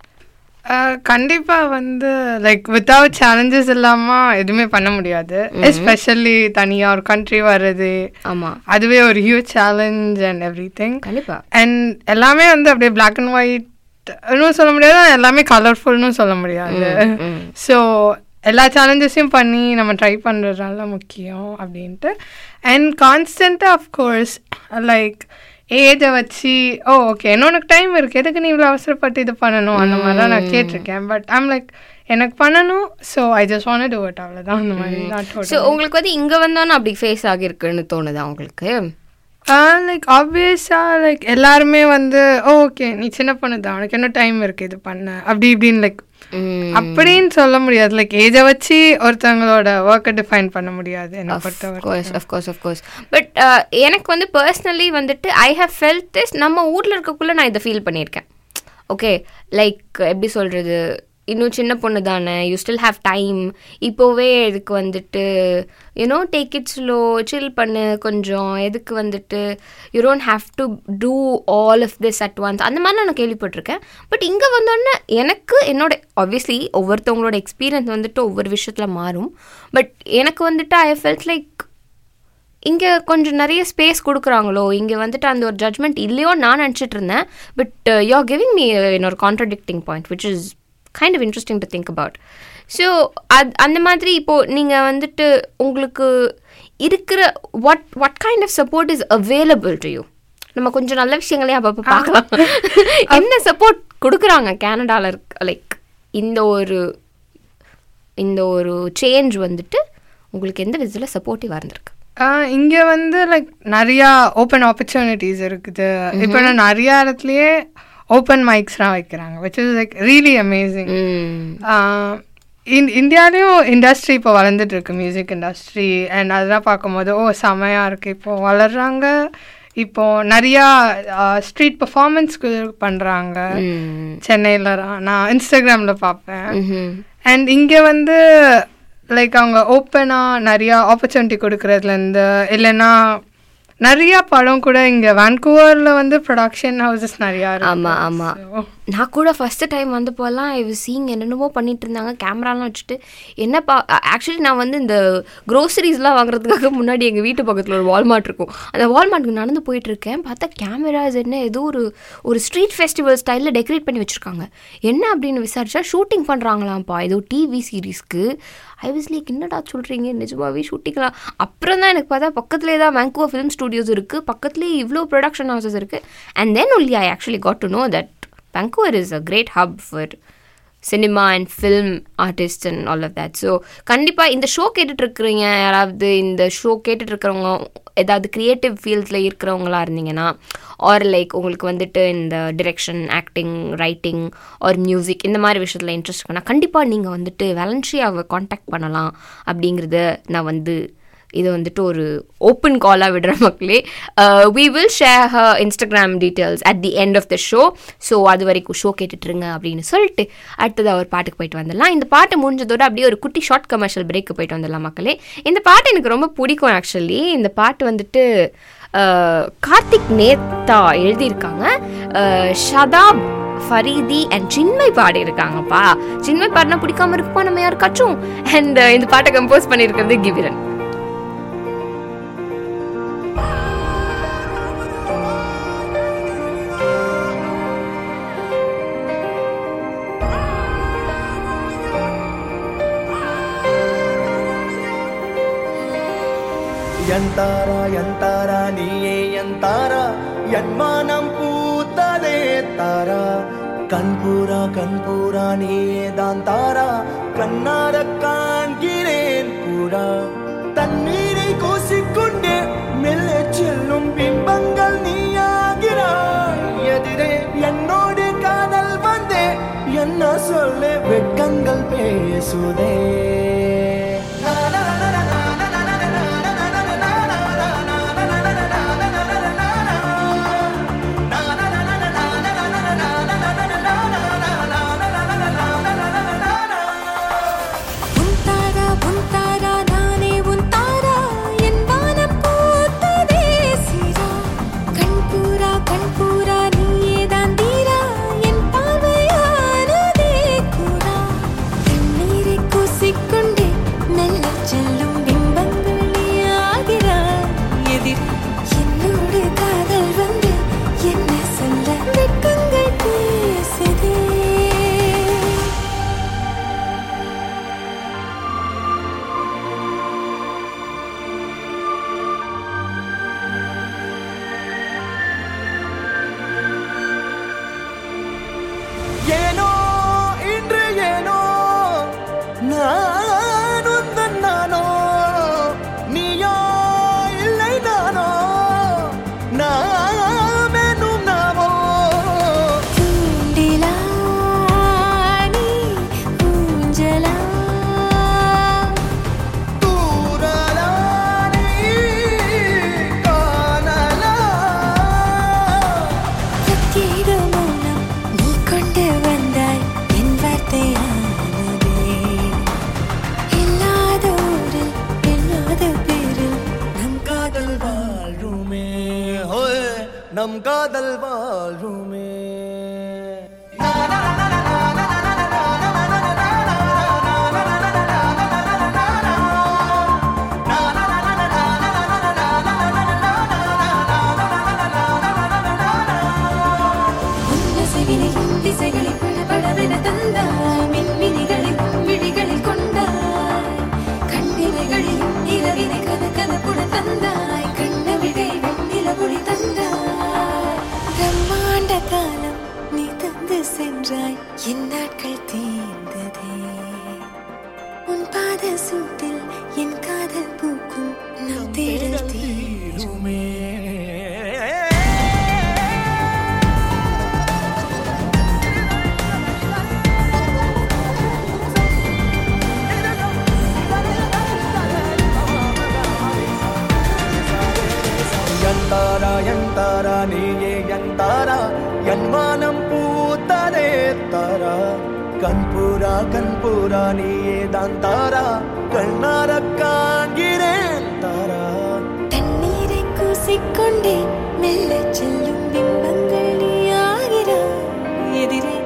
ஆஹ் கண்டிப்பா வந்து லைக் வித்தவுட் சேலஞ்சஸ் இல்லாம எதுவுமே பண்ண முடியாது எஸ்பெஷலி தனியா ஒரு கண்ட்ரி வர்றது ஆமாம் அதுவே ஒரு huge challenge and everything கண்டிப்பா அண்ட் எல்லாமே வந்து அப்படியே பிளாக் அண்ட் ஒயிட் இன்னும் சொல்ல முடியாது எல்லாமே கலர்ஃபுல்னு சொல்ல முடியாது ஸோ எல்லா சேலஞ்சஸையும் பண்ணி நம்ம ட்ரை பண்ணுறதுனால முக்கியம் அப்படின்ட்டு அண்ட் கான்ஸ்டண்ட்டாக அஃப்கோர்ஸ் லைக் ஏஜை வச்சு ஓ ஓகே இன்னொன்று டைம் இருக்குது எதுக்கு நீ இவ்வளோ அவசரப்பட்டு இது பண்ணணும் அந்த மாதிரிலாம் நான் கேட்டிருக்கேன் பட் ஐம் லைக் எனக்கு பண்ணணும் so I just want do it அவ்வளோதான் அந்த மாதிரி not ஸோ totally. உங்களுக்கு வந்து இங்கே வந்தோன்னு அப்படி ஃபேஸ் ஆகியிருக்குன்னு தோணுதா உங்களுக்கு லைக் ஆப்வியஸாக லைக் எல்லாருமே வந்து ஓகே நீ சின்ன பொண்ணு தான் உனக்கு என்ன டைம் இருக்கு இது பண்ண அப்படி இப்படின்னு லைக் அப்படின்னு சொல்ல முடியாது லைக் ஏஜை வச்சு ஒருத்தவங்களோட ஒர்க்கை டிஃபைன் பண்ண முடியாது என்னை பொறுத்தவரை கோர்ஸ் அஃப்கோர்ஸ் அஃப்கோர்ஸ் பட் எனக்கு வந்து பர்சனலி வந்துட்டு ஐ ஹவ் ஃபெல்ட் திஸ் நம்ம ஊரில் இருக்கக்குள்ள நான் இதை ஃபீல் பண்ணியிருக்கேன் ஓகே லைக் எப்படி சொல்கிறது இன்னும் சின்ன பொண்ணு தானே யூ ஸ்டில் ஹாவ் டைம் இப்போவே இதுக்கு வந்துட்டு you know take it slow chill பண்ணு கொஞ்சம் எதுக்கு வந்துட்டு you don't have to do all of this at once அந்த மாதிரி நான் கேள்விப்பட்டிருக்கேன் பட் இங்கே வந்தோடனே எனக்கு என்னோட ஆப்வியஸ்லி ஒவ்வொருத்தவங்களோட எக்ஸ்பீரியன்ஸ் வந்துட்டு ஒவ்வொரு விஷயத்தில் மாறும் பட் எனக்கு வந்துட்டு ஐ ஃபெல்ட் லைக் இங்கே கொஞ்சம் நிறைய ஸ்பேஸ் கொடுக்குறாங்களோ இங்கே வந்துட்டு அந்த ஒரு ஜட்மெண்ட் இல்லையோ நான் நினச்சிட்டு இருந்தேன் but you are giving me இன்னொரு contradicting point which is kind of interesting to think about so அது அந்த மாதிரி இப்போது நீங்கள் வந்துட்டு உங்களுக்கு இருக்கிற what what kind of support is available to you நம்ம கொஞ்சம் நல்ல விஷயங்களையும் அப்பப்போ பார்க்கலாம் என்ன சப்போர்ட் கொடுக்குறாங்க கேனடாவில் இருக்க லைக் இந்த ஒரு இந்த ஒரு சேஞ்ச் வந்துட்டு உங்களுக்கு எந்த விதத்தில் சப்போர்ட்டிவாக இருந்திருக்கு இங்கே வந்து லைக் நிறையா ஓப்பன் ஆப்பர்ச்சுனிட்டிஸ் இருக்குது இப்போ நான் நிறையா இடத்துலையே ஓப்பன் மைக்ஸ்லாம் வைக்கிறாங்க which is like really amazing இந்தியாலேயும் இண்டஸ்ட்ரி இப்போ வளர்ந்துட்டு இருக்கு மியூசிக் இண்டஸ்ட்ரி அண்ட் அதெல்லாம் பார்க்கும்போது ஓ செமையாக இருக்குது இப்போ வளர்றாங்க இப்போ நிறையா ஸ்ட்ரீட் பர்ஃபார்மன்ஸ்க்கு பண்ணுறாங்க சென்னையில் நான் இன்ஸ்டாகிராமில் பார்ப்பேன் அண்ட் இங்கே வந்து லைக் அவங்க ஓப்பனாக நிறையா ஆப்பர்ச்சுனிட்டி கொடுக்கறதுலேருந்து இல்லைன்னா நிறையா படம் கூட இங்கே வான்கூவரில் வந்து ப்ரொடக்ஷன் ஹவுசஸ் நிறையா இருக்கு ஆமா, ஆமா. So, நான் கூட ஃபஸ்ட்டு டைம் வந்தப்போலாம் ஐ was seeing என்னென்னமோ பண்ணிட்டு இருந்தாங்க கேமராலாம் வச்சுட்டு என்னப்பா ஆக்சுவலி நான் வந்து இந்த க்ரோசரிஸ்லாம் வாங்குறதுக்காக முன்னாடி எங்கள் வீட்டு பக்கத்தில் ஒரு வால்மார்ட் இருக்கும் அந்த வால்மார்ட்டுக்கு நடந்து போயிட்டு இருக்கேன் பார்த்தா கேமராஸ் என்ன ஏதோ ஒரு ஒரு ஸ்ட்ரீட் ஃபெஸ்டிவல் ஸ்டைலில் டெக்கரேட் பண்ணி வச்சுருக்காங்க என்ன அப்படின்னு விசாரிச்சா ஷூட்டிங் பண்ணுறாங்களாம்ப்பா ஏதோ டிவி சீரீஸ்க்கு ஐ வாஸ் லைக் என்னடா சொல்கிறீங்க நிஜமாவே ஷூட்டிங்லாம் அப்புறம் தான் எனக்கு பார்த்தா பக்கத்துலேயே தான் வேங்குவா ஃபிலிம் ஸ்டுடியோஸ் இருக்குது பக்கத்துலேயே இவ்வளோ ப்ரொடக்ஷன் ஹவுசஸ் இருக்குது and then only I actually got to know that Vancouver is a great hub for cinema and film artist and all of that so கண்டிப்பாக இந்த ஷோ கேட்டுட்ருக்குறீங்க யாராவது இந்த ஷோ கேட்டுட்ருக்கிறவங்க ஏதாவது க்ரியேட்டிவ் ஃபீல்ட்ஸில் இருக்கிறவங்களா இருந்தீங்கன்னா ஆர் லைக் உங்களுக்கு வந்துட்டு இந்த direction acting writing or music இந்த மாதிரி விஷயத்தில் இன்ட்ரெஸ்ட் இருக்குன்னா கண்டிப்பாக நீங்கள் வந்துட்டு வேலன்ஷியாவை காண்டாக்ட் பண்ணலாம் அப்படிங்கிறத நான் வந்து இது வந்துட்டு ஒரு ஓப்பன் காலாக விடுற மக்களே we will share uh Instagram details at the end of the show so அது வரைக்கும் ஷோ கேட்டுட்ருங்க அப்படின்னு சொல்லிட்டு அடுத்ததாக ஒரு பாட்டுக்கு போயிட்டு வந்துடலாம் இந்த பாட்டு முடிஞ்சதோட அப்படியே ஒரு குட்டி ஷார்ட் கமர்ஷியல் பிரேக்கு போயிட்டு வந்துடலாம் மக்களே இந்த பாட்டு எனக்கு ரொம்ப பிடிக்கும் ஆக்சுவலி இந்த பாட்டு வந்துட்டு அஹ், கார்த்திக் நேத்தா எழுதியிருக்காங்க அஹ், ஷதாப் ஃபரீதி அண்ட் சின்மை பாடி இருக்காங்கப்பா சின்மை பாடினா பிடிக்காம இருக்குப்பா நம்ம யாருக்காச்சும் அண்ட் இந்த பாட்டை கம்போஸ் பண்ணியிருக்கிறது கிவிரன் ಎಂತಾರ ಎಂತಾರ ನೀಯೇ ಎಂತಾರ என்மானம் பூத்ததே தாரா கண்பூரா கண்பூரா நீயே தான் தாரா கண்ணார காண்கிறேன் பூரா தண்ணீரை கூசிக்கொண்டே மெல்ல செல்லும் பிம்பங்கள் நீயாகிறாய் எதிரே என்னோடு காதல் வந்தே என்ன சொல்ல வெட்கங்கள் பேசுதே உன் தாரா உன் தாரா நானே உன் தாரா என் வானம் பூத்ததே சீரா கண்பூரா கண்பூரா நீயே தான் தீரா என் பார்வையானதே கூடா தண்ணீரை கூசிக்கொண்டே மெல்லச் செல்லும் பிம்பங்கள் நீயாகிறாய் எதிர் என்னோடு காதல் வந்து என்ன சொல்ல வெட்கங்கள் பேசுதே ஏனோ இன்று ஏனோ நான் உந்தன் நானோ நீயோ இல்லை நானோ நாமெனும் நாமோ தூண்டிலா நீ ஊஞ்சலா தூரலா நீ காணலா பிரத்யேக மௌனம் நீ கொண்டு வந்தாய் என் வார்த்தையானதே இல்லாத ஊரில் இல்லாத பேரில் நம் காதல் வாழ்வுமே ஹோய் நம் காதல் வாழ்வுமே உன்னசைவினையும் திசைகளை படபடவென தந்தாய் மின்மினிகளை விழிகளில் கொண்டாய் கண்ணிமைகளிலும் நிலவினை கத கதப்புடன் தந்தாய் கண்ணவிழை வெண்ணிலவொளி தந்தாய் பிரம்மாண்ட காலம் நீ தந்து சென்றாய் என் நாட்கள் தீர்ந்ததே உன் பாத சூட்டில் என் காதல் பூக்கும் நம் தேடல் தீரும் எந்தாரா எந்தாரா நீயே எந்தாரா என் மானம் பூத்ததே தாரா கண்பூரா கண்பூரா நீயே தான் தாரா கண்ணார காண்கிறேன் தாரா தண்ணீரை கூசிக்கொண்டே மெல்ல செல்லும் பிம்பங்கள் நீ ஆகிறாய் எதிரே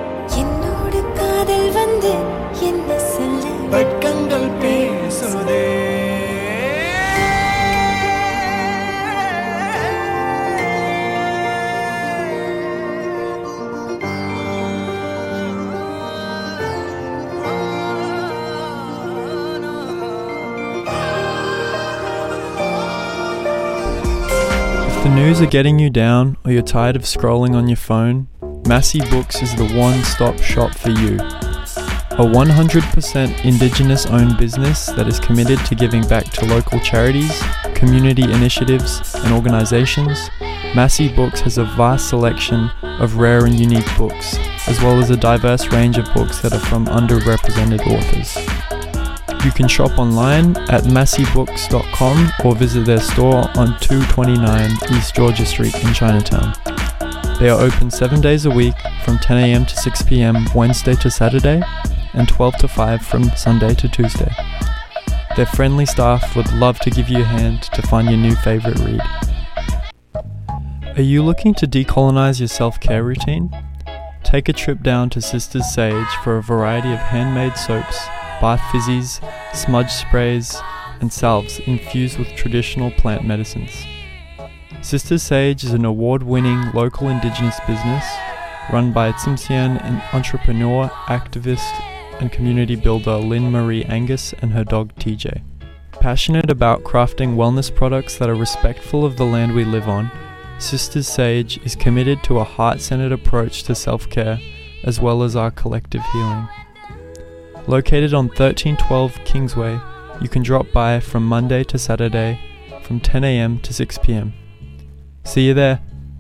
news are getting you down or you're tired of scrolling on your phone, Massey Books is the one stop shop for you. A 100% Indigenous owned business that is committed to giving back to local charities, community initiatives, and organisations, Massey Books has a vast selection of rare and unique books, as well as a diverse range of books that are from underrepresented authors. You can shop online at masseybooks.com or visit their store on 229 East Georgia Street in Chinatown. They are open seven days a week from 10am to 6pm Wednesday to Saturday and 12 to 5 from Sunday to Tuesday. Their friendly staff would love to give you a hand to find your new favourite read. Are you looking to decolonize your self care routine? Take a trip down to Sisters Sage for a variety of handmade soaps, bath fizzies, smudge sprays, and salves infused with traditional plant medicines. Sisters Sage is an award winning local indigenous business run by Tsimshian an entrepreneur, activist, and community builder Lynn Marie Angus and her dog TJ. Passionate about crafting wellness products that are respectful of the land we live on, Sisters Sage is committed to a heart centered approach to self care as well as our collective healing. Located on 1312 Kingsway, you can drop by from Monday to Saturday from 10am to 6pm. See you there.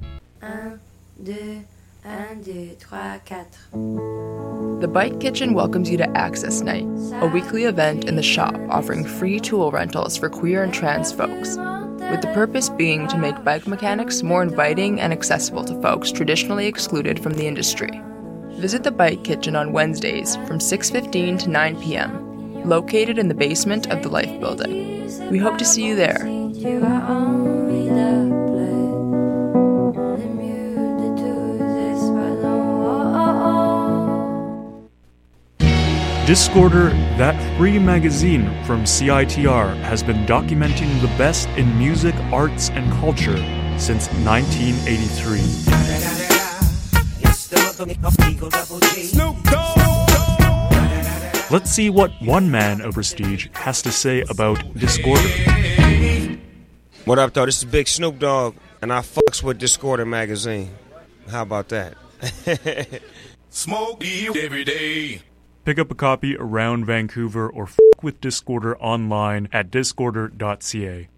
The Bike Kitchen welcomes you to Access Night, a weekly event in the shop offering free tool rentals for queer and trans folks, with the purpose being to make bike mechanics more inviting and accessible to folks traditionally excluded from the industry. Visit the Bike Kitchen on Wednesdays from 6:15 to 9 p.m., located in the basement of the Life Building. We hope to see you there. Discorder, that free magazine from CITR, has been documenting the best in music, arts, and culture since 1983. Let's see what one man of prestige has to say about Discorder. What up, though? This is Big Snoop Dogg, and I fucks with Discorder magazine. How about that? Smoke every day. Pick up a copy around Vancouver or fuck with Discorder online at discorder.ca.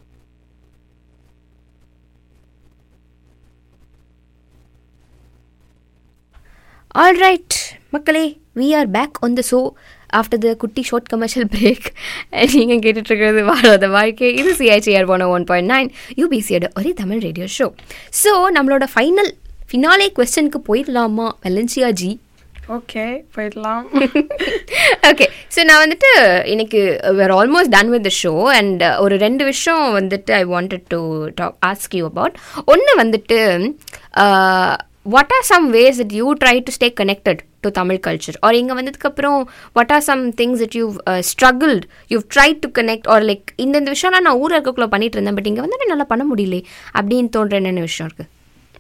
All right மக்களே we are back on the show after the குட்டி short commercial break நீங்கள் கேட்டுட்ருக்கிறது வாழாத வாழ்க்கை இது CITR one one point nine யூபிசியோட ஒரே Tamil radio show so நம்மளோட ஃபைனல் ஃபினாலே கொஸ்டனுக்கு போயிடலாமா வெலன்சியா ஜி ஓகே போயிடலாம் ஓகே ஸோ நான் வந்துட்டு இன்னைக்கு we're almost done with the show and ஒரு ரெண்டு விஷயம் வந்துட்டு I wanted to talk ask you about ஒன்று வந்துட்டு what are some ways it you try to stay connected to Tamil culture or இங்கே வந்ததுக்கப்புறம் what are some things it you struggled you try to connect or like இந்தந்த விஷயம்லாம் நான் ஊரில் இருக்கக்குள்ள பண்ணிட்டு இருந்தேன் பட் இங்கே வந்து நல்லா பண்ண முடியல அப்படின்னு தோன்ற என்னென்ன விஷயம் இருக்குது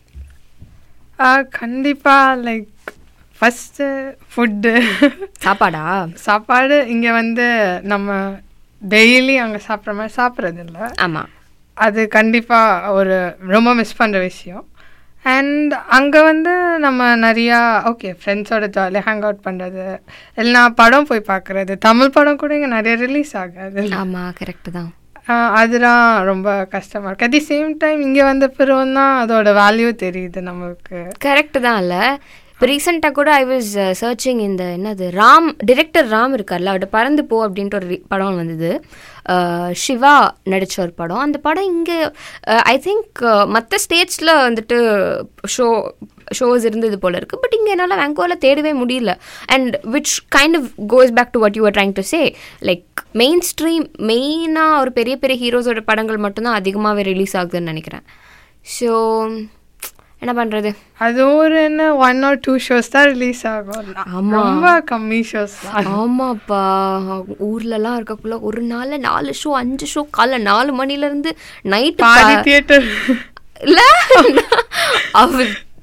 கண்டிப்பாக லைக் ஃபஸ்ட்டு ஃபுட்டு சாப்பாடா சாப்பாடு இங்கே வந்து நம்ம டெய்லி அங்கே சாப்பிட்ற மாதிரி சாப்பிட்றது இல்லை ஆமாம் அது கண்டிப்பாக ஒரு ரொம்ப மிஸ் பண்ணுற விஷயம் அண்ட் அங்கே வந்து நம்ம நிறையா ஓகே ஃப்ரெண்ட்ஸோட ஜாலியாக ஹேங் அவுட் பண்ணுறது இல்லைனா படம் போய் பார்க்குறது தமிழ் படம் கூட இங்கே நிறைய ரிலீஸ் ஆகாது ஆமாம் கரெக்டு தான் அதுதான் ரொம்ப கஷ்டமாக இருக்குது அட் தி சேம் டைம் இங்கே வந்த பிறகு தான் அதோட வேல்யூ தெரியுது நம்மளுக்கு கரெக்டு தான் இல்லை இப்போ ரீசெண்டாக கூட ஐ வாஸ் சர்ச்சிங் இந்த என்னது ராம் டிரெக்டர் ராம் இருக்கார்ல அவர்கிட்ட பறந்து போ அப்படின்ட்டு ஒரு படம் வந்தது சிவா நடித்த ஒரு படம் அந்த படம் இங்கே ஐ திங்க் மற்ற ஸ்டேட்ஸில் வந்துட்டு ஷோ ஷோஸ் இருந்தது போல இருக்குது பட் இங்கே என்னால் வேங்கோவில் தேடவே முடியல and which kind of goes back to what you are trying to say like mainstream மெயினாக ஒரு பெரிய பெரிய ஹீரோஸோட படங்கள் மட்டும்தான் அதிகமாகவே ரிலீஸ் ஆகுதுன்னு நினைக்கிறேன் ஸோ என்ன பண்ணுறது அது ஒரு என்ன ஒன் ஆர் டூ ஷோஸ் தான் ரிலீஸ் ஆகும் ஆமா. ரொம்ப கம்மி ஷோஸ் ஆமாப்பா ஊர்லலாம் இருக்கக்குள்ள ஒரு நாள்ல நாலு ஷோ அஞ்சு ஷோ காலைல நாலு மணில இருந்து நைட் பாதி தியேட்டர் இல்ல அவர்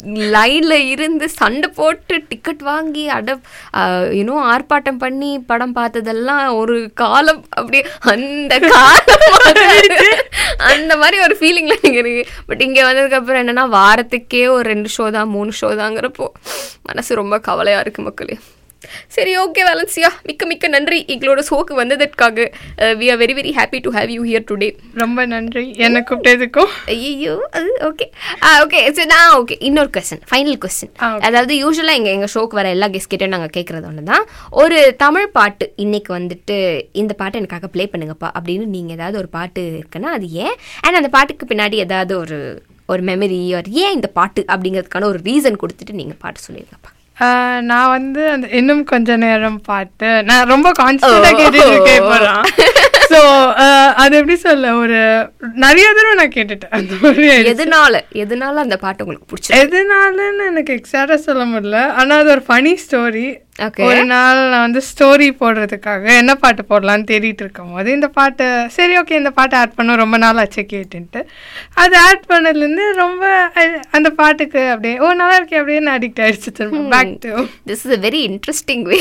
லைனில் இருந்து சண்டை போட்டு டிக்கெட் வாங்கி அட யூனோ ஆர்ப்பாட்டம் பண்ணி படம் பார்த்ததெல்லாம் ஒரு காலம் அப்படியே அந்த காலம் மாதிரி அந்த மாதிரி ஒரு ஃபீலிங்ல நீங்க இருக்கு பட் இங்க வந்ததுக்கு அப்புறம் என்னன்னா வாரத்துக்கே ஒரு ரெண்டு ஷோ தான் மூணு ஷோ தாங்கிறப்போ மனசு ரொம்ப கவலையா இருக்கு மக்களே சரி ஓகே வேலன்சியா மிக்க மிக்க நன்றி எங்களோட ஷோக்கு வந்ததற்காக we are very very happy to have you here today ரொம்ப நன்றி என்னை கூப்பிட்டதுக்கும் ஐயோ அது ஓகே ஆ ஓகே சரி நான் ஓகே இன்னொரு கொஸ்டின் ஃபைனல் கொஸ்டின் அதாவது யூஸ்வலாக எங்கள் எங்கள் ஷோக்கு வர எல்லா கெஸ்ட் கிட்டே நாங்கள் கேட்குறது ஒன்று தான் ஒரு தமிழ் பாட்டு இன்னைக்கு வந்துட்டு இந்த பாட்டு எனக்காக ப்ளே பண்ணுங்கப்பா அப்படின்னு நீங்கள் ஏதாவது ஒரு பாட்டு இருக்குன்னா அது ஏன் அண்ட் அந்த பாட்டுக்கு பின்னாடி ஏதாவது ஒரு ஒரு மெமரி ஒரு ஏன் இந்த பாட்டு அப்படிங்கிறதுக்கான ஒரு ரீசன் கொடுத்துட்டு நீங்கள் பாட்டு சொல்லியிருங்கப்பா ஆஹ் நான் வந்து அந்த இன்னும் கொஞ்ச நேரம் பாட்டு நான் ரொம்ப கான்ஸ்டன்டா கேட்டுட்டு இருக்கேன் இப்போதான் ஸோ அது எப்படி சொல்ல ஒரு நிறைய தடவை நான் கேட்டுட்டேன் அந்த மாதிரி ஆயிடுச்சு. எதனால எதனால அந்த பாட்டு உங்களுக்கு பிடிச்சி எதனாலன்னு எனக்கு எக்ஸாக்டா சொல்ல முடியல ஆனா அது ஒரு ஃபனி ஸ்டோரி Okay. ஒரு நாள் நான் வந்து ஸ்டோரி போடுறதுக்காக என்ன பாட்டு போடலான்னு தேடிட்டு இருக்கும் போது இந்த பாட்டு சரி ஓகே இந்த பாட்டை ஆட் பண்ண ரொம்ப நாள் ஆச்சு கேட்டுன்ட்டு அது ஆட் பண்ணதுலேருந்து ரொம்ப அஹ், அந்த பாட்டுக்கு அப்படியே ஓ நல்லா இருக்கே அப்படியே நான் அடிக்ட் ஆயிடுச்சு திரும்ப back to this is a very interesting way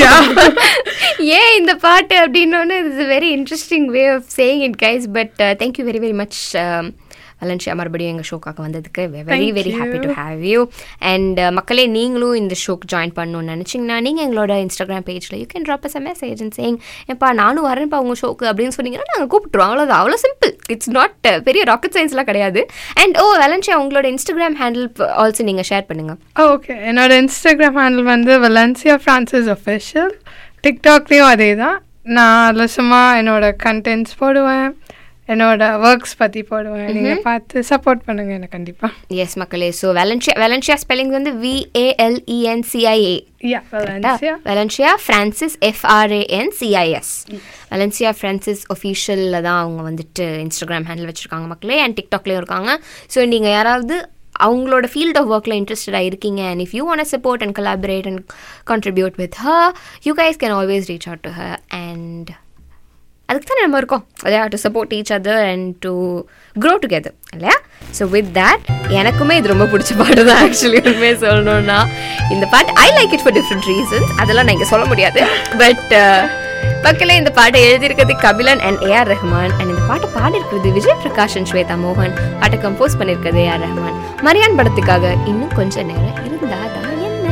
ஏன் இந்த பாட்டு அப்படின்னோன்னு it's very interesting way of saying it guys but thank you very very much Valencia மறுபடியும் எங்கள் ஷோக்காக வந்ததுக்கு very Thank very you. Happy to have you and மக்களே நீங்களும் இந்த ஷோக்கு ஜாயின் பண்ணணும்னு நினச்சிங்கன்னா நீங்கள் எங்களோட இன்ஸ்டாகிராம் பேஜில் you can drop us message and saying எப்பா நானும் வரேன்ப்பா உங்கள் ஷோக்கு அப்படின்னு சொன்னீங்கன்னா நாங்கள் கூப்பிட்டுருவோம் அவ்வளோதான் அவ்வளோ சிம்பிள் இட்ஸ் நாட் பெரிய ராக்கெட் சயின்ஸ்லாம் கிடையாது அண்ட் ஓ வலன்ஷியா உங்களோட இன்ஸ்டாகிராம் ஹேண்டில் ஆல்சோ நீங்கள் ஷேர் பண்ணுங்கள் ஓகே என்னோட இன்ஸ்டாகிராம் ஹேண்டில் வந்து வலன்சியா ஃப்ரான்சிஸ் அஃபிஷியல் டிக்டாக்லேயும் அதே தான் நான் அதில் சும்மா என்னோட கண்டென்ட்ஸ் போடுவேன் என்னோட ஒர்க்ஸ் பற்றி போடுவேன் நீங்கள் பார்த்து சப்போர்ட் பண்ணுங்க எனக்கு கண்டிப்பாக எஸ் மக்களே ஸோ வெலன்ஷியா வெலன்ஷியா ஸ்பெல்லிங் வந்து விஏஎல்இஎன்சிஐஏ யா வலன்சியா வெலன்ஷியா ஃப்ரான்சிஸ் எஃப்ஆர்ஏஎன் சிஐஎஸ் வெலன்சியா ஃப்ரான்சிஸ் ஒஃபிஷியலில் தான் அவங்க வந்துட்டு இன்ஸ்டாகிராம் ஹேண்டில் வச்சுருக்காங்க மக்களே அண்ட் டிக்டாக்லேயும் இருக்காங்க ஸோ நீங்கள் யாராவது அவங்களோட ஃபீல்ட் ஆஃப் ஒர்க்கில் இன்ட்ரெஸ்டடாக இருக்கீங்க and if you want support and collaborate and contribute with her you guys can always reach out to her and அதுக்கு தான் நம்ம இருக்கோம் இல்லையா to support each other and to grow together இல்லையா ஸோ வித் தேட் எனக்குமே இது ரொம்ப பிடிச்ச பாட்டு தான் ஆக்சுவலி உண்மையை சொல்லணும்னா இந்த பாட்டு I like it for different reasons அதெல்லாம் நான் இங்கே சொல்ல முடியாது பட் மக்களே இந்த பாட்டை எழுதியிருக்கிறது Kabilan and A R Rahman and இந்த பாட்டை பாடியிருக்கிறது விஜய் பிரகாஷ் அண்ட் ஸ்வேதா மோகன் பாட்டை கம்போஸ் பண்ணியிருக்கிறது ஏஆர் ரஹ்மான் மரியான் படத்துக்காக இன்னும் கொஞ்ச நேரம் இருந்தாதான் என்ன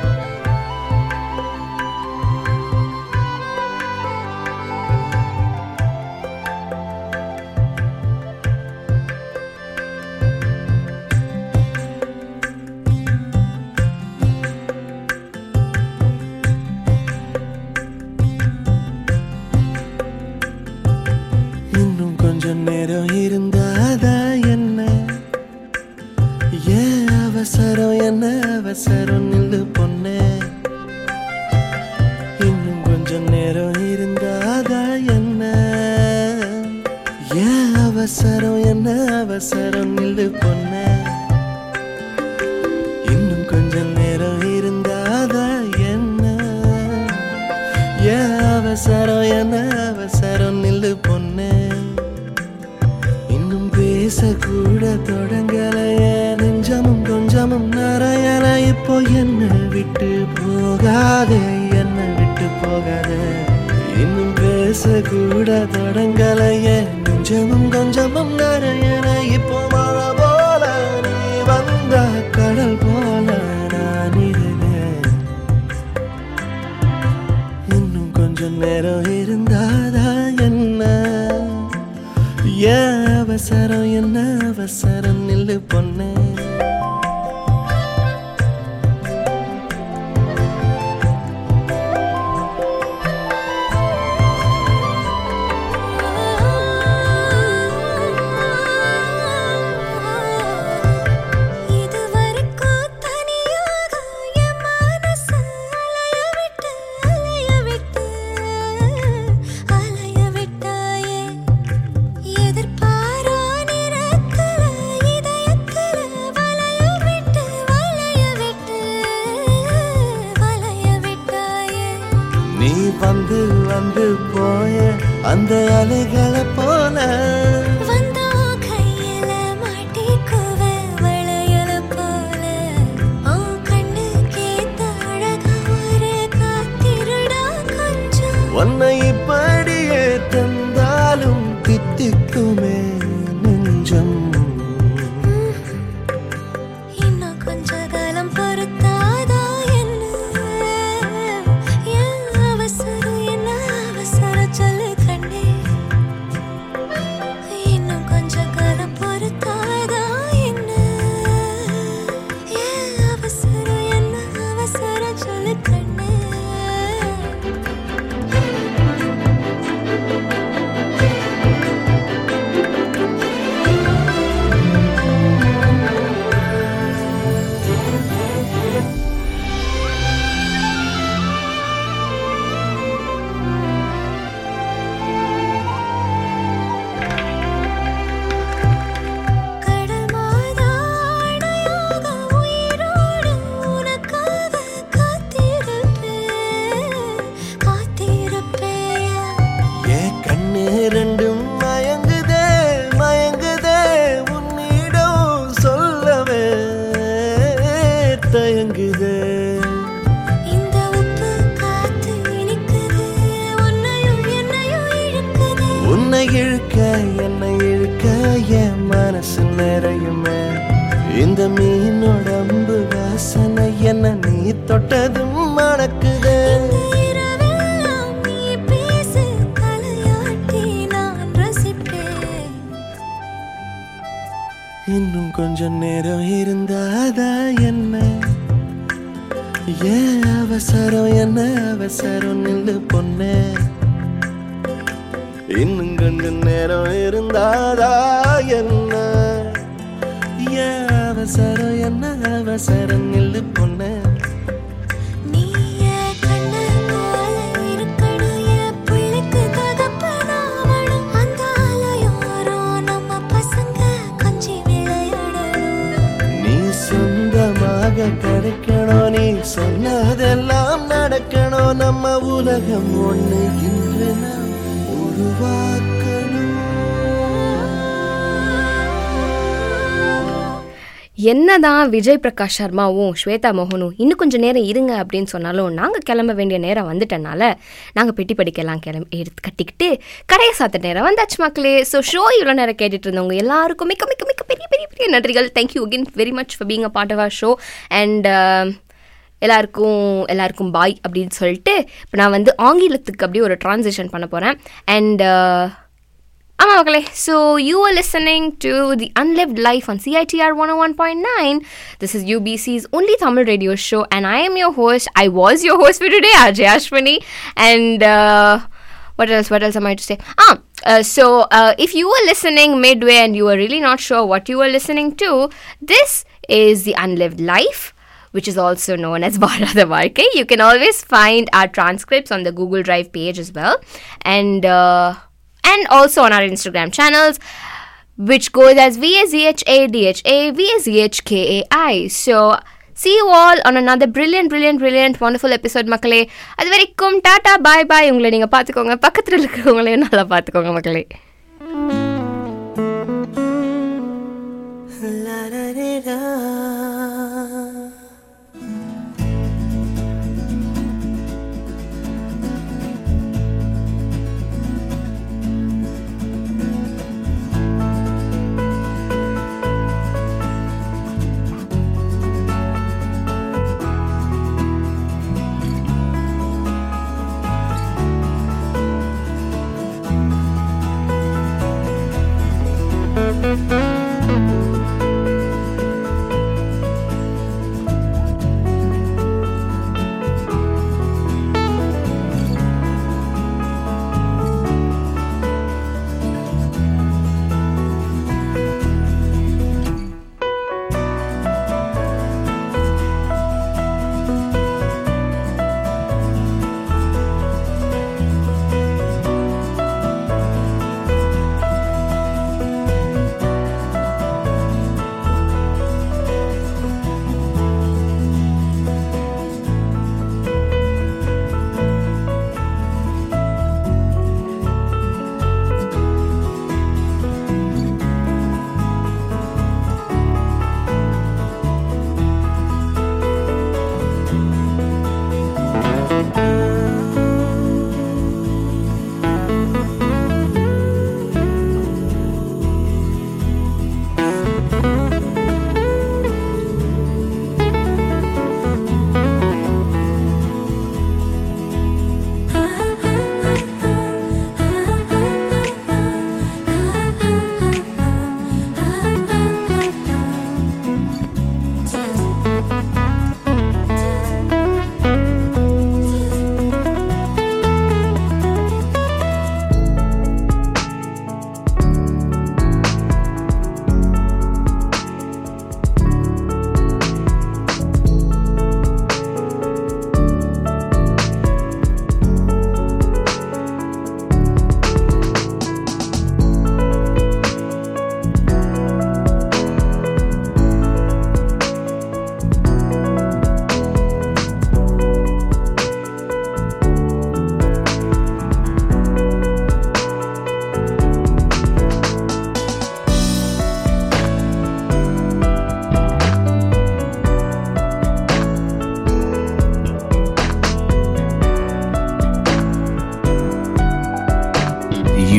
இன்னும் கொஞ்சம் நேரம் இருந்தாதா என்ன ஏன் அவசரம் என்ன அவசரம் நில்லு பொண்ணே இன்னும் கொஞ்சம் நேரம் இருந்தாதா என்ன ஏன் அவசரம் என்ன அவசரம் நில்லு பொண்ணே இன்னும் கொஞ்சம் நேரம் இருந்தாதா என்ன ஏன் அவசரம் என்ன அவசரம் நில்லு பொண்ணே இன்னும் பேசக்கூட தொடங்கலையே நெஞ்சமும் கொஞ்சமும் நிறையல இப்போ என்ன விட்டு போகாதே என்ன விட்டு போகாதே இன்னும் பேசக்கூட தொடங்கலையே நெஞ்சமும் கொஞ்சமும் நிறையல இப்போ மழை போல நீ வந்த கடல் போல நான் இருந்தேன் இன்னும் கொஞ்சம் நேரம் இருந்தாதா என்ன ஏன் அவசரம் என்ன அவசரம் நில்லு பொண்ணே இதுவரைக்கும் தனியாக என் மனசு அலைய விட்டு அலைய விட்டு அலைய விட்டாயே எதிர்பாரா நிறக்கல இதயக்கல வளைய விட்டு வளைய விட்டு வளைய விட்டாயே நீ வந்து வந்து போய அந்த அலைகளை போல வந்தா கையில மாட்டிக்குவ வளையல போல உன்னை இப்படியே தந்தாலும் தித்திக்குமே நெஞ்சம் இன்னும் கொஞ்ச காலம் பொறுத்தாதா என்ன ஏன் அவசரம் என்ன அவசரம் சொல்லு கண்ணே இன்னும் கொஞ்ச காலம் பொறுத்தாதா என்ன ஏன் அவசரம் என்ன அவசரம் சொல்லு கண்ணே கடல் மாதாடையாக உயிரோடு உனக்காக காத்திருப்பேன் காத்திருப்பேயா ஏ கண்ணு ரெண்டும் மயங்குதே மயங்குதே உன்னிடம் சொல்லவே தயங்குதே இந்த உப்பு காத்து இனிக்குது உன்னையும் என்னையும் இழுக்குது உன்னை இழுக்க என்னை இழுக்க என் மனசு நிறையுமே இந்த மீனோட அம்பு வாசனை என்ன நீ தொட்டதும் மணக்குதே இரவெல்லாம் நீ பேசு தலையாட்டி நான் ரசிப்பேன் இன்னும் கொஞ்சம் நேரம் இருந்தாதா என்ன ஏன் அவசரம் என்ன அவசரம் நில்லு பொண்ணே இன்னும் கொஞ்சம் நேரம் இருந்தாதா என்ன ஏன் அவசரம் என்ன அவசரம் நில்லு பொண்ணே நீ என் கண்ணு போல இருக்கணும் என் பிள்ளைக்கு தகப்பனாவணும் அந்த அலையோரம் நம்ம பசங்க கொஞ்சி விளையாடணும் நீ சொந்தமாக கிடைக்கணும் நீ சொன்னதெல்லாம் நடக்கணும் நம்ம உலகம் ஒண்ணு இன்று நாம் என்னதான் விஜய் பிரகாஷ் சர்மாவும் ஸ்வேதா மோகனும் இன்னும் கொஞ்சம் நேரம் இருங்க அப்படின்னு சொன்னாலும் நாங்கள் கிளம்ப வேண்டிய நேரம் வந்துட்டனால நாங்கள் பெட்டி படிக்கலாம் கிளம்பி எடுத்து கட்டிக்கிட்டு கடையை சாத்த நேரம் வந்தாச்சு மக்களே ஸோ ஷோ இவ்வளோ நேரம் கேட்டுட்டு இருந்தவங்க எல்லாருக்கும் மிக்க மிக்க மிக்க பெரிய பெரிய பெரிய நன்றிகள் thank you again very much for being a part of our show and எல்லாருக்கும் எல்லாருக்கும் பாய் அப்படின்னு சொல்லிட்டு இப்போ நான் வந்து ஆங்கிலத்துக்கு அப்படியே ஒரு ட்ரான்சிஷன் பண்ண போகிறேன் அண்ட் ஆமாம் மக்களே so you are listening to the unlived life on CITR one one point nine this is UBC's only Tamil radio show and I am your host. I was your host for today, Ajay Ashwini. And uh, what else? What else am I to say? Ah, uh, so uh, if you were listening midway and you were really not sure what you were listening to, this is the Unlived Life. Which is also known as Bharata Varke. You can always find our transcripts on the Google Drive page as well. And uh, and also on our Instagram channels, which goes as VAZHADHA, VAZHKAI. So, see you all on another brilliant, brilliant, brilliant, wonderful episode, மக்களே அது வரைக்கும் டாடா பாய் பாய் உங்களை நீங்கள் பார்த்துக்கோங்க பக்கத்தில் இருக்கிறவங்களையும் நல்லா பார்த்துக்கோங்க மக்களே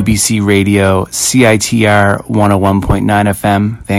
UBC Radio, CITR 101.9 FM, Vancouver.